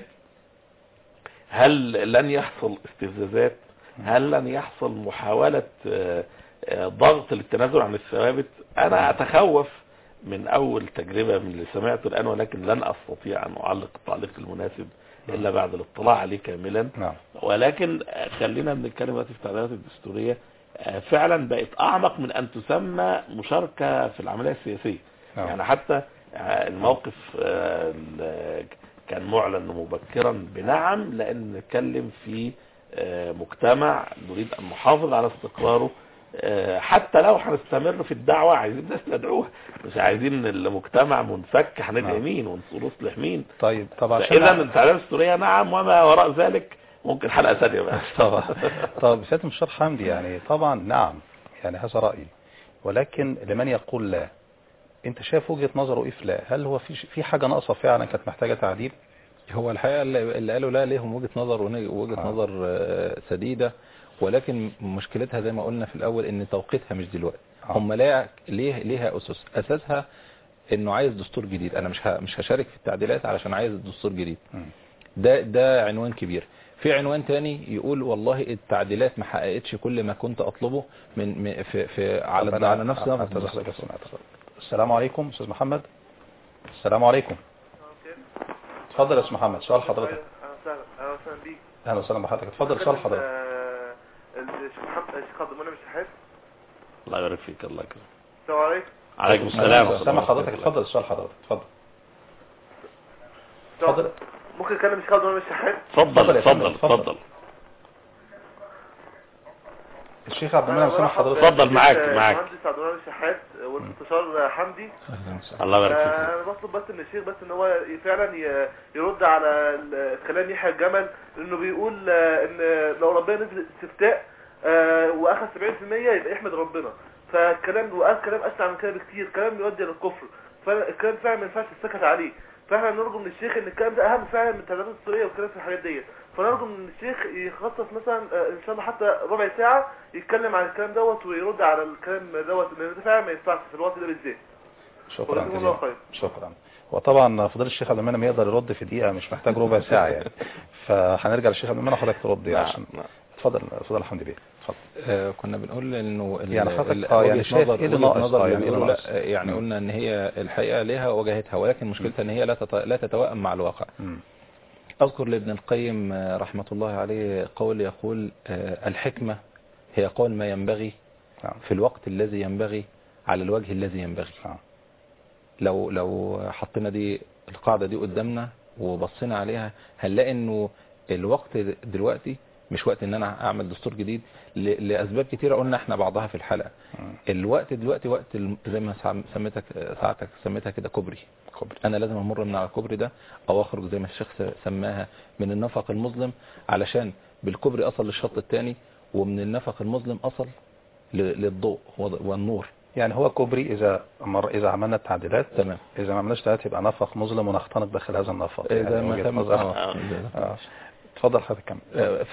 هل لن يحصل استفزازات هل لن يحصل محاولة آه، آه، ضغط للتنازل عن الثوابت انا اتخوف من اول تجربة من اللي سمعته الان ولكن لن استطيع ان اعلق التعليق المناسب الا بعد الاطلاع عليه كاملا نعم ولكن آه، خلينا بنتكلم دلوقتي في التعديلات الدستورية آه، فعلا بقت اعمق من ان تسمى مشاركة في العملية السياسية نعم. يعني حتى آه، الموقف آه، ال- كان معلن مبكرا بنعم لان نتكلم في آه، مجتمع نريد ان نحافظ على استقراره آه، حتى لو هنستمر في الدعوة عايزين ناس ندعوها مش عايزين المجتمع منفك هندعي نعم. مين ونصلح مين طيب طب عشان اذا التعديلات الدستورية نعم وما وراء ذلك ممكن حلقة ثانية بقى طبعا طب سيادة المستشار حمدي يعني طبعا نعم يعني هذا رأيي ولكن لمن يقول لا انت شايف وجهة نظره ايه في لا هل هو في في حاجة ناقصة فعلا كانت محتاجة تعديل هو الحقيقة اللي اللي قالوا لا ليهم وجهة نظر ون- وجهة آه. نظر آه، سديدة ولكن مشكلتها زي ما قلنا في الأول إن توقيتها مش دلوقتي آه. هم لا ليه ليها أسس أساسها إنه عايز دستور جديد أنا مش ه- مش هشارك في التعديلات علشان عايز دستور جديد مم. ده ده عنوان كبير في عنوان تاني يقول والله التعديلات ما حققتش كل ما كنت أطلبه من من- في في على طب أنا على نفس نمط أعتذر الدستور. لك بس أنا أعتذر. السلام عليكم استاذ محمد السلام عليكم اتفضل يا استاذ محمد سؤال حضرتك اهلا وسهلا اهلا وسهلا بيك اهلا وسهلا بحضرتك اتفضل سؤال حضرتك آه، الشيخ محمد الشيخ عبد المنعم الشحات الله يبارك فيك الله يكرمك السلام عليكم عليكم السلام سامع حضرتك اتفضل سؤال حضرتك اتفضل اتفضل ممكن اتكلم الشيخ عبد المنعم الشحات اتفضل اتفضل يا فندم، اتفضل اتفضل. اتفضل الشيخ عبد المنعم سامع حضرتك اتفضل، معاك، آه، معاك. المهندس عبد المنعم الشحات والمستشار حمدي أهلاً وسهلاً. الله يبارك آه، فيك انا بطلب بس من الشيخ بس ان هو ي- فعلا ي- يرد على ال- كلام يحيى الجمل انه بيقول آه، ان لو ربنا نزل استفتاء آه، واخذ 70% يبقى يحمد ربنا فالكلام وقال كلام اسرع من كده بكتير كلام يؤدي للكفر فالكلام فعلا ما ينفعش السكت عليه فاحنا نرجو من الشيخ ان الكلام ده اهم فعلا من التدريبات السوريه والكلام في الحاجات ديت فنرجو من الشيخ يخصص مثلا آه، ان شاء الله حتى ربع ساعه يتكلم عن الكلام دوت ويرد على الكلام دوت لان ده فعلا ما ينفعش في الوقت ده بالذات شكرا وجزاكم الله جزيلا خير. شكرا وطبعا فضيله الشيخ عبد المنعم يقدر يرد في دقيقه مش محتاج ربع ساعه يعني فهنرجع للشيخ عبد المنعم حضرتك ترد يعني عشان نعم. اتفضل اتفضل يا حمدي بيه اتفضل آه، كنا بنقول انه ال- يعني حضرتك- ال- آه، يعني وجهة شايف نظر إيه اللي وجهة ناقص؟ نظر آه، اللي يعني إيه بيقولوا اللي لا آه، يعني مم. قلنا ان هي الحقيقه لها وجهتها ولكن مشكلتها ان هي لا تت- لا تتوائم مع الواقع مم. اذكر لابن القيم آه، رحمه الله عليه قول يقول آه، الحكمه هي قول ما ينبغي نعم في الوقت الذي ينبغي على الوجه الذي ينبغي نعم لو لو حطينا دي القاعدة دي قدامنا وبصينا عليها هنلاقي انه الوقت دلوقتي مش وقت ان انا اعمل دستور جديد ل- لاسباب كتيرة قلنا احنا بعضها في الحلقة مم. الوقت دلوقتي وقت الم- زي ما سم- سميتك ساعتك سميتها كده كوبري كوبري انا لازم امر من على الكوبري ده او اخرج زي ما الشيخ س- سماها من النفق المظلم علشان بالكوبري اصل للشط الثاني ومن النفق المظلم اصل ل- للضوء وض- والنور يعني هو كوبري اذا مر اذا عملنا التعديلات تمام اذا ما عملناش تعديلات يبقى نفق مظلم ونختنق داخل هذا النفق زي يعني ما وجهة تم نظر. آه. آه. اتفضل حضرتك كمل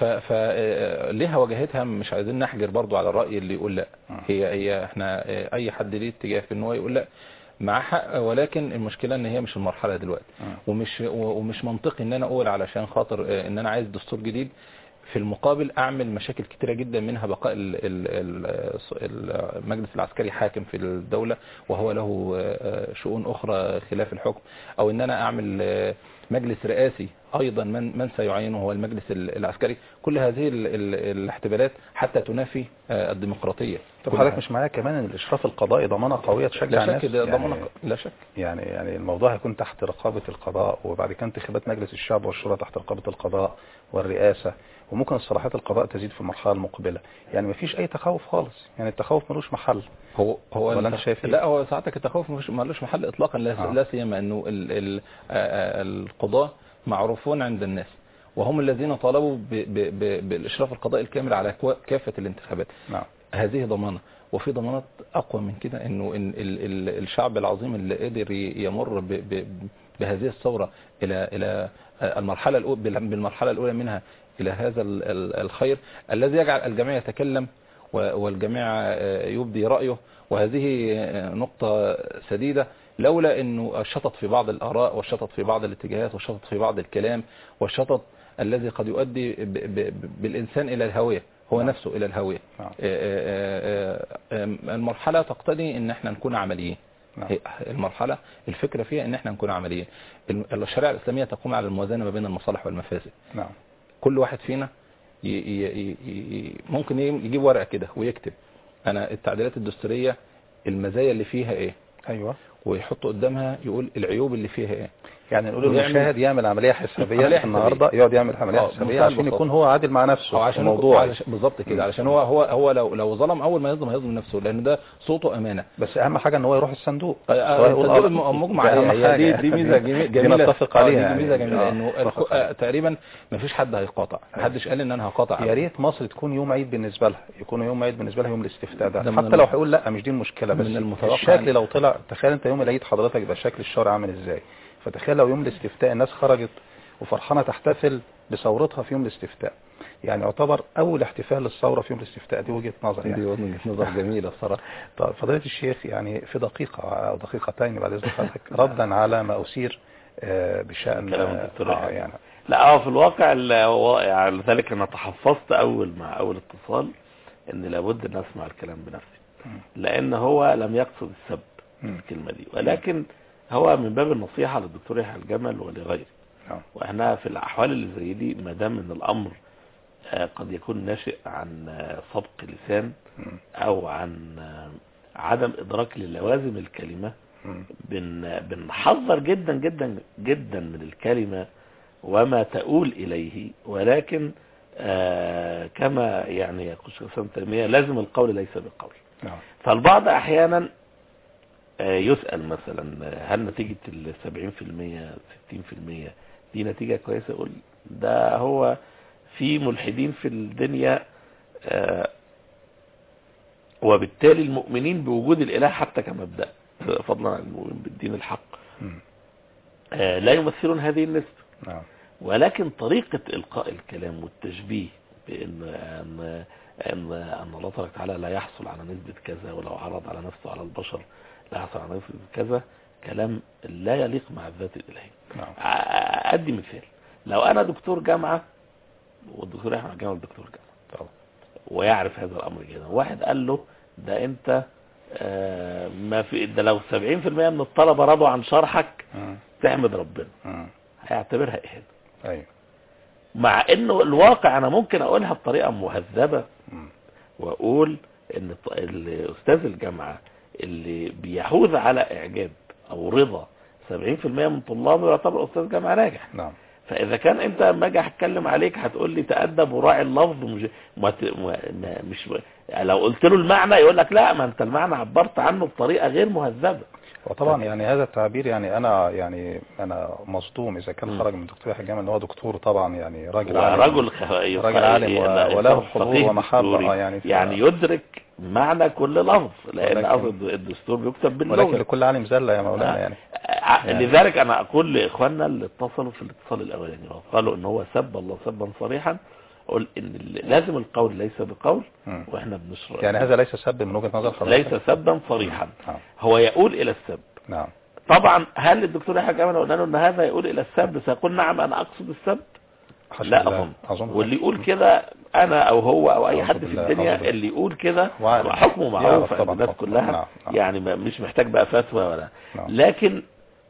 فليها وجهتها مش عايزين نحجر برضو على الرأي اللي يقول لا مم. هي هي احنا آه، اي حد ليه اتجاه في ان هو يقول لا مع حق ولكن المشكلة ان هي مش المرحلة دلوقتي مم. ومش ومش منطقي ان انا اقول علشان خاطر آه، ان انا عايز دستور جديد في المقابل اعمل مشاكل كتيرة جدا منها بقاء ال- ال- ال- المجلس العسكري حاكم في الدولة وهو له آه، شؤون اخرى خلاف الحكم او ان انا اعمل آه، مجلس رئاسي ايضا من من سيعينه هو المجلس ال- العسكري كل هذه ال- ال- الاحتمالات حتى تنافي آه، الديمقراطية طب كلها. حضرتك مش معايا كمان ان الاشراف القضائي ضمانه قويه تشجع لا الناس شك ده يعني ضمن لا شك يعني يعني الموضوع هيكون تحت رقابه القضاء وبعد كده انتخابات مجلس الشعب والشورى تحت رقابه القضاء والرئاسه وممكن الصلاحيات القضاء تزيد في المرحله المقبله يعني مفيش اي تخوف خالص يعني التخوف ملوش محل هو هو ولا الت- أنت شايف إيه؟ لا هو ساعتك التخوف مش مالوش محل اطلاقا لا, آه. لا سيما انه ال ال آه، القضاة معروفون عند الناس وهم الذين طالبوا ب ب ب بالاشراف القضائي الكامل على كوا- كافه الانتخابات نعم هذه ضمانه وفي ضمانات اقوى من كده انه إن ال ال الشعب العظيم اللي قدر ي- يمر ب ب بهذه الثوره الى الى المرحله الاولى بالمرحله الاولى منها الى هذا ال- ال- الخير الذي يجعل الجميع يتكلم و- والجميع آه، يبدي رايه وهذه آه، نقطه سديده لولا انه الشطط في بعض الاراء والشطط في بعض الاتجاهات والشطط في بعض الكلام والشطط الذي قد يؤدي ب ب بالانسان الى الهويه هو نعم. نفسه الى الهويه نعم. آه، آه، آه، آه، المرحله تقتضي ان احنا نكون عمليين نعم. هي- المرحله الفكره فيها ان احنا نكون عمليين الم- الشريعه الاسلاميه تقوم على الموازنه ما بين المصالح والمفاسد نعم كل واحد فينا ي ي ي ي ممكن ي- يجيب ورقه كده ويكتب انا التعديلات الدستوريه المزايا اللي فيها ايه ايوه ويحط قدامها يقول العيوب اللي فيها ايه يعني نقول ويعمل- المشاهد يعمل عمليه حسابيه عملية حسابية. النهارده يقعد يعمل عمليه آه، حسابيه بمنتهى عشان البساطة. يكون هو عادل مع نفسه او في عشان الموضوع علشان بالظبط كده علشان هو هو هو لو لو ظلم اول ما يظلم هيظلم نفسه لان ده صوته امانه بس اهم حاجه ان هو يروح الصندوق آه، سواء يقول الصندوق آه، الم- مجمع ده أهم هي- هي دي حاجة. دي ميزه جميله دي جميله نتفق آه، عليها دي ميزه يعني. جميله آه، انه نتفق الكو- عليها. آه، تقريبا ما فيش حد هيقاطع ما حدش قال ان انا هقاطع يا ريت مصر تكون يوم عيد بالنسبه لها يكون يوم عيد بالنسبه لها يوم الاستفتاء ده, ده من حتى الم- لو هيقول لا مش دي المشكله بس من المتوقع الشكل أن- لو طلع تخيل انت يوم العيد حضرتك يبقى شكل الشارع عامل ازاي فتخيل لو يوم الاستفتاء الناس خرجت وفرحانه تحتفل بثورتها في يوم الاستفتاء يعني يعتبر اول احتفال للثوره في يوم الاستفتاء دي وجهه نظر يعني دي وجهه نظر جميله بصراحه طيب فضيله الشيخ يعني في دقيقه او دقيقتين بعد اذن حضرتك ردا على ما اثير آه، بشان كلام آه، الدكتور آه، إيهاب. يعني لا هو في الواقع ال- هو يعني لذلك انا تحفظت اول مع اول اتصال ان لابد ان اسمع الكلام بنفسي لان هو لم يقصد السب مم. الكلمه دي ولكن هو من باب النصيحه للدكتور يحيى الجمل ولغيره نعم. واحنا في الاحوال اللي زي دي ما دام ان الامر آه، قد يكون ناشئ عن آه، سبق لسان مم. او عن آه، عدم ادراك للوازم الكلمه مم. بن بنحذر جدا جدا جدا من الكلمة وما تؤول إليه ولكن آه كما يعني يقول الشيخ الإسلام ابن تيمية لازم القول ليس بالقول نعم فالبعض أحيانا آه يسأل مثلا آه، هل نتيجة ال 70% 60% دي نتيجة كويسة يقول ده هو في ملحدين في الدنيا آه وبالتالي المؤمنين بوجود الإله حتى كمبدأ فضلا عن المؤمن بالدين الحق مم. آه لا يمثلون هذه النسبة نعم ولكن طريقة إلقاء الكلام والتشبيه بأن أن أن أن الله تبارك وتعالى لا يحصل على نسبة كذا ولو عرض على نفسه على البشر لا يحصل على نسبة كذا كلام لا يليق مع الذات الإلهية نعم ع- أدي مثال لو أنا دكتور جامعة والدكتور أحمد جامعة دكتور جامعة طبعا ويعرف هذا الأمر جدا واحد قال له ده أنت آه، ما في ده لو 70% من الطلبة رضوا عن شرحك مم. تحمد ربنا مم. هيعتبرها إهانة ايوه مع انه الواقع انا ممكن اقولها بطريقة مهذبة مم. واقول ان الط- الاستاذ الجامعة اللي بيحوز على اعجاب او رضا 70% من طلابه يعتبر استاذ جامعة ناجح نعم فاذا كان انت لما اجي اتكلم عليك هتقول لي تأدب وراعي اللفظ مش ما ت- ما- ما- مش لو قلت له المعنى يقول لك لا ما انت المعنى عبرت عنه بطريقة غير مهذبة وطبعا يعني هذا التعبير يعني انا يعني انا مصدوم اذا كان مم. خرج من دكتور يحيى الجامع ان هو دكتور طبعا يعني راجل عالم ورجل خ... راجل عالم و- وله حضور ومحبة آه يعني ف- يعني يدرك معنى كل لفظ لان ولكن- اصل الدستور بيكتب ولكن باللغه لكل عالم زله يا مولانا يعني ع- يعني- لذلك انا اقول لاخواننا اللي اتصلوا في الاتصال الاولاني وقالوا ان هو سب الله سبا صريحا اقول ان ال- لازم القول ليس بقول مم. واحنا بنشرح يعني هذا ليس سب من وجهه نظر حضرتك ليس سبا صريحا نعم هو يقول الى السب نعم طبعا هل الدكتور يحيى جمال لو قلنا له ان هذا يقول الى السب سيقول نعم انا اقصد السب حاشا لا لله. اظن اظن واللي يقول كده انا او هو او اي أعوذ حد في بالله، الدنيا أعوذ بالله. اللي يقول كده وعارف. حكمه يعرف معروف عند طبعاً الناس حكمه. كلها نعم، نعم. يعني ما- مش محتاج بقى فتوى ولا نعم. لكن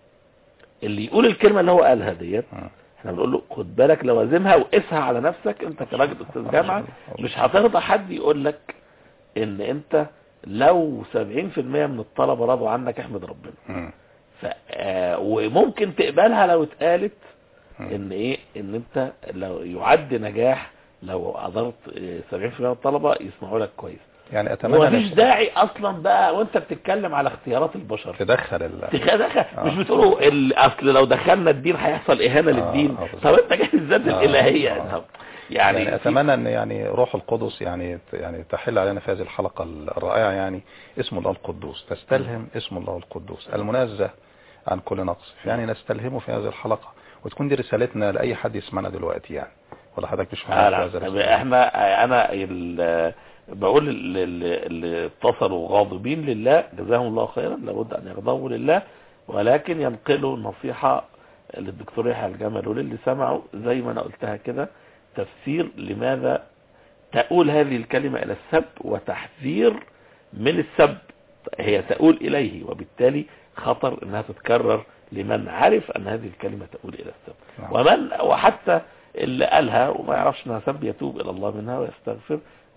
اللي يقول الكلمه اللي هو قالها ديت مم. احنا بنقول له خد بالك لوازمها وقسها على نفسك انت كراجل استاذ جامعه مش هترضى حد يقول لك ان انت لو 70% من الطلبه رضوا عنك احمد ربنا مم. ف آه، وممكن تقبلها لو اتقالت مم. ان ايه ان انت لو يعد نجاح لو قدرت آه، 70% من الطلبه يسمعوا لك كويس يعني اتمنى ومفيش ان داعي اصلا بقى وانت بتتكلم على اختيارات البشر تدخل ال... دخل آه. مش بتقولوا ال- اصل لو دخلنا الدين هيحصل اهانه آه، للدين آه، بالظبط. طب انت جاي الذات آه، الالهيه آه. طب يعني, يعني, اتمنى ان يعني روح القدس يعني يعني تحل علينا في هذه الحلقه الرائعه يعني اسم الله القدوس تستلهم اسم الله القدوس المنزه عن كل نقص يعني نستلهمه في هذه الحلقه وتكون دي رسالتنا لاي حد يسمعنا دلوقتي يعني ولا حضرتك مش آه معايا لا في هذا طب الرسالة؟ احنا انا ال- بقول ال- ال- اللي اتصلوا غاضبين لله جزاهم الله خيرا لابد ان يغضبوا لله ولكن ينقلوا النصيحة للدكتور يحيى الجمل وللي سمعوا زي ما انا قلتها كده تفسير لماذا تؤول هذه الكلمة الى السب وتحذير من السب هي تؤول اليه وبالتالي خطر انها تتكرر لمن عرف ان هذه الكلمة تؤول الى السب نعم. ومن وحتى اللي قالها وما يعرفش انها سب يتوب الى الله منها ويستغفر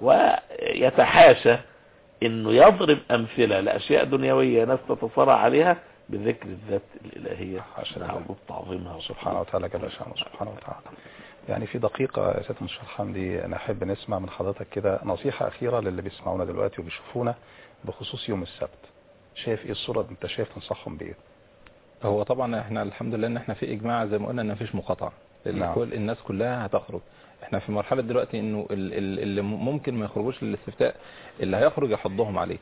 ويتحاشى انه يضرب امثله لاشياء دنيويه ناس تتصارع عليها بذكر الذات الالهيه حاشا لله. نعم تعظيمها سبحانه وتعالى جل شانه سبحانه وتعالى يعني في دقيقة يا سيادة المستشار حمدي أنا أحب نسمع من حضرتك كده نصيحة أخيرة للي بيسمعونا دلوقتي وبيشوفونا بخصوص يوم السبت شايف إيه الصورة أنت شايف تنصحهم بإيه؟ هو طبعا احنا الحمد لله ان احنا في اجماع زي ما قلنا ان مفيش مقاطعه لان نعم. كل الناس كلها هتخرج احنا في مرحله دلوقتي انه ال- ال- اللي ممكن ما يخرجوش للاستفتاء اللي هيخرج يحضهم عليه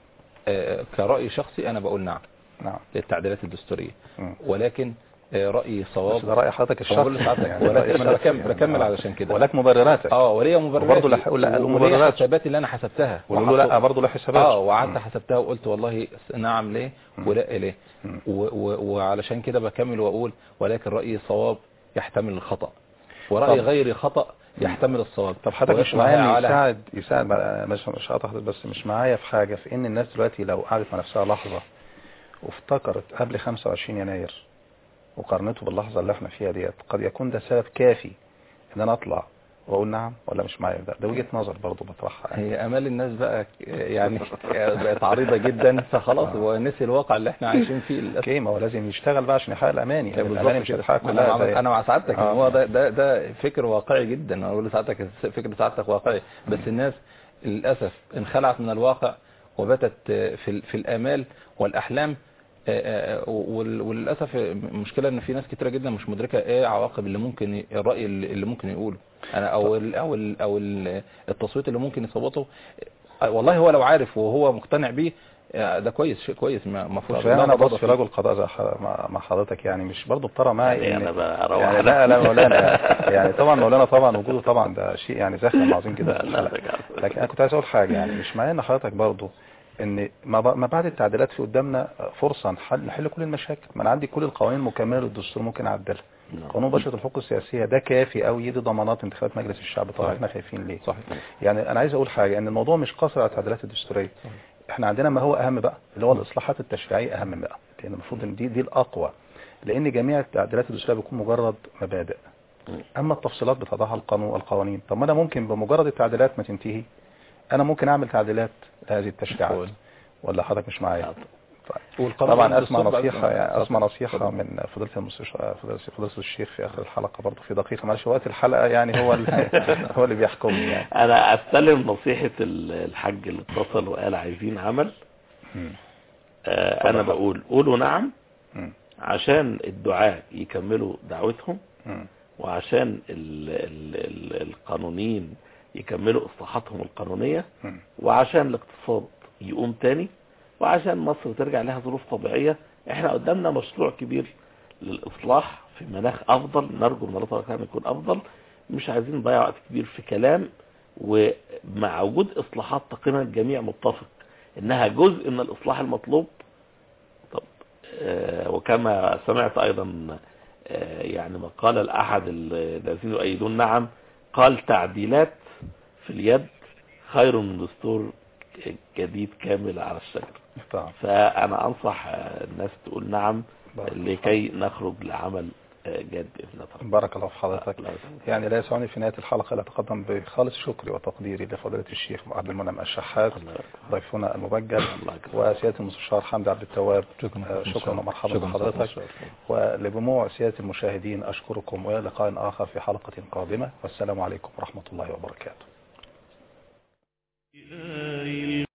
آه، كرأي شخصي انا بقول نعم نعم للتعديلات الدستوريه مم. ولكن آه، رأيي بس صواب ده رأي حضرتك هو بقول الشخصي لسعادتك يعني ولكن رأي انا الشخصي بكمل يعني. بكمل آه. علشان كده ولك مبرراتك اه وليا مبررات وبرضه لح- لا، له وليا مبررات. حساباتي اللي انا حسبتها ونقول له لا وحط- برضه له حسابات اه وقعدت حسبتها وقلت والله نعم ليه ولا ليه مم. و- و- وعلشان كده بكمل واقول ولكن رأيي صواب يحتمل الخطأ ورأي طب. غير خطأ يحتمل الصواب طب حضرتك مش ويشبه معايا إن على- يساعد يساعد بقى- مش مش هقطع حضرتك بس مش معايا في حاجة في إن الناس دلوقتي لو قعدت مع نفسها لحظة وافتكرت قبل 25 يناير وقارنته باللحظة اللي احنا فيها ديت قد يكون ده سبب كافي ان انا اطلع واقول نعم ولا مش معايا ده ده وجهة نظر برضه بطرحها يعني. هي امال الناس بقى يعني بقت عريضة جدا فخلاص هو نسي الواقع اللي احنا عايشين فيه للاسف اوكي ما هو لازم يشتغل بقى عشان يحقق الاماني يعني بالظبط الاماني مش كده. هتتحقق انا كلها مع زي- انا مع سعادتك آه. ان هو ده ده ده فكر واقعي جدا انا اقول لسعادتك فكر سعادتك واقعي بس الناس للاسف انخلعت من الواقع وباتت في ال- في الامال والاحلام آه، آه، وال- وللاسف المشكله ان في ناس كتيره جدا مش مدركه ايه عواقب اللي ممكن ي- الراي اللي اللي ممكن يقوله انا او ال او ال او ال- التصويت اللي ممكن يصوته آه، والله هو لو عارف وهو مقتنع بيه آه، ده كويس شيء كويس ما ما فيهوش طب يعني لا انا مضاد بص في فيه. رجل قضاء زي ح- مع مع حضرتك يعني مش برضه بترى معي يعني إن- انا بقى اروح يعني لا لا مولانا يعني طبعا مولانا طبعا وجوده طبعا ده شيء يعني زخم عظيم جدا في لا، الحلقة. لا، لكن انا كنت عايز اقول حاجه يعني مش معناه ان حضرتك برضه ان ما ب- ما بعد التعديلات في قدامنا فرصه نحل نحل كل المشاكل ما انا عندي كل القوانين المكمله للدستور ممكن اعدلها نعم. قانون بشره الحقوق السياسيه ده كافي قوي يدي ضمانات انتخابات مجلس الشعب طبعا صحيح. احنا خايفين ليه صحيح يعني انا عايز اقول حاجه ان الموضوع مش قاصر على التعديلات الدستوريه احنا عندنا ما هو اهم بقى اللي هو الاصلاحات التشريعيه اهم بقى لان المفروض ان دي دي الاقوى لان جميع التعديلات الدستوريه بتكون مجرد مبادئ اما التفصيلات بتضعها القانون القوانين طب ما انا ممكن بمجرد التعديلات ما تنتهي انا ممكن اعمل تعديلات لهذه التشريعات قول. ولا حضرتك مش معايا طيب. والقانون طبعا اسمع الدستور بعد- نصيحه يعني اسمع نصيحه اتفضل. من فضيله المستشار فضيله فضيلة الشيخ في اخر الحلقه برضه في دقيقه معلش وقت الحلقه يعني هو اللي هو اللي بيحكمني يعني انا استلم نصيحة ال- الحاج اللي اتصل وقال عايزين عمل مم. آه انا بقول قولوا نعم مم. عشان الدعاء يكملوا دعوتهم مم. وعشان ال ال ال القانونيين يكملوا اصلاحاتهم القانونية مم. وعشان الاقتصاد يقوم تاني وعشان مصر ترجع لها ظروف طبيعية احنا قدامنا مشروع كبير للإصلاح في مناخ أفضل نرجو من الله تبارك وتعالى أن يكون أفضل مش عايزين نضيع وقت كبير في كلام ومع وجود إصلاحات تقريبا الجميع متفق إنها جزء من الإصلاح المطلوب طب آه وكما سمعت أيضا آه يعني مقال الأحد الذين يؤيدون نعم قال تعديلات في اليد خير من دستور جديد كامل على الشجر طبعا فأنا أنصح آه، الناس تقول نعم بارك الله. لكي نخرج لعمل آه، جاد بإذن الله تعالى. بارك الله في حضرتك الله يسلمك. يعني لا يسعني في نهاية الحلقة لا أتقدم بخالص شكري وتقديري لفضيلة الشيخ عبد المنعم الشحات الله يبارك. ضيفنا المبجل الله يكرمك. وسيادة المستشار حمدي عبد التواب شكرا آه، شكرا ومرحبا شكرا بحضرتك ولجموع سيادة المشاهدين أشكركم وإلى لقاء آخر في حلقة قادمة والسلام عليكم ورحمة الله وبركاته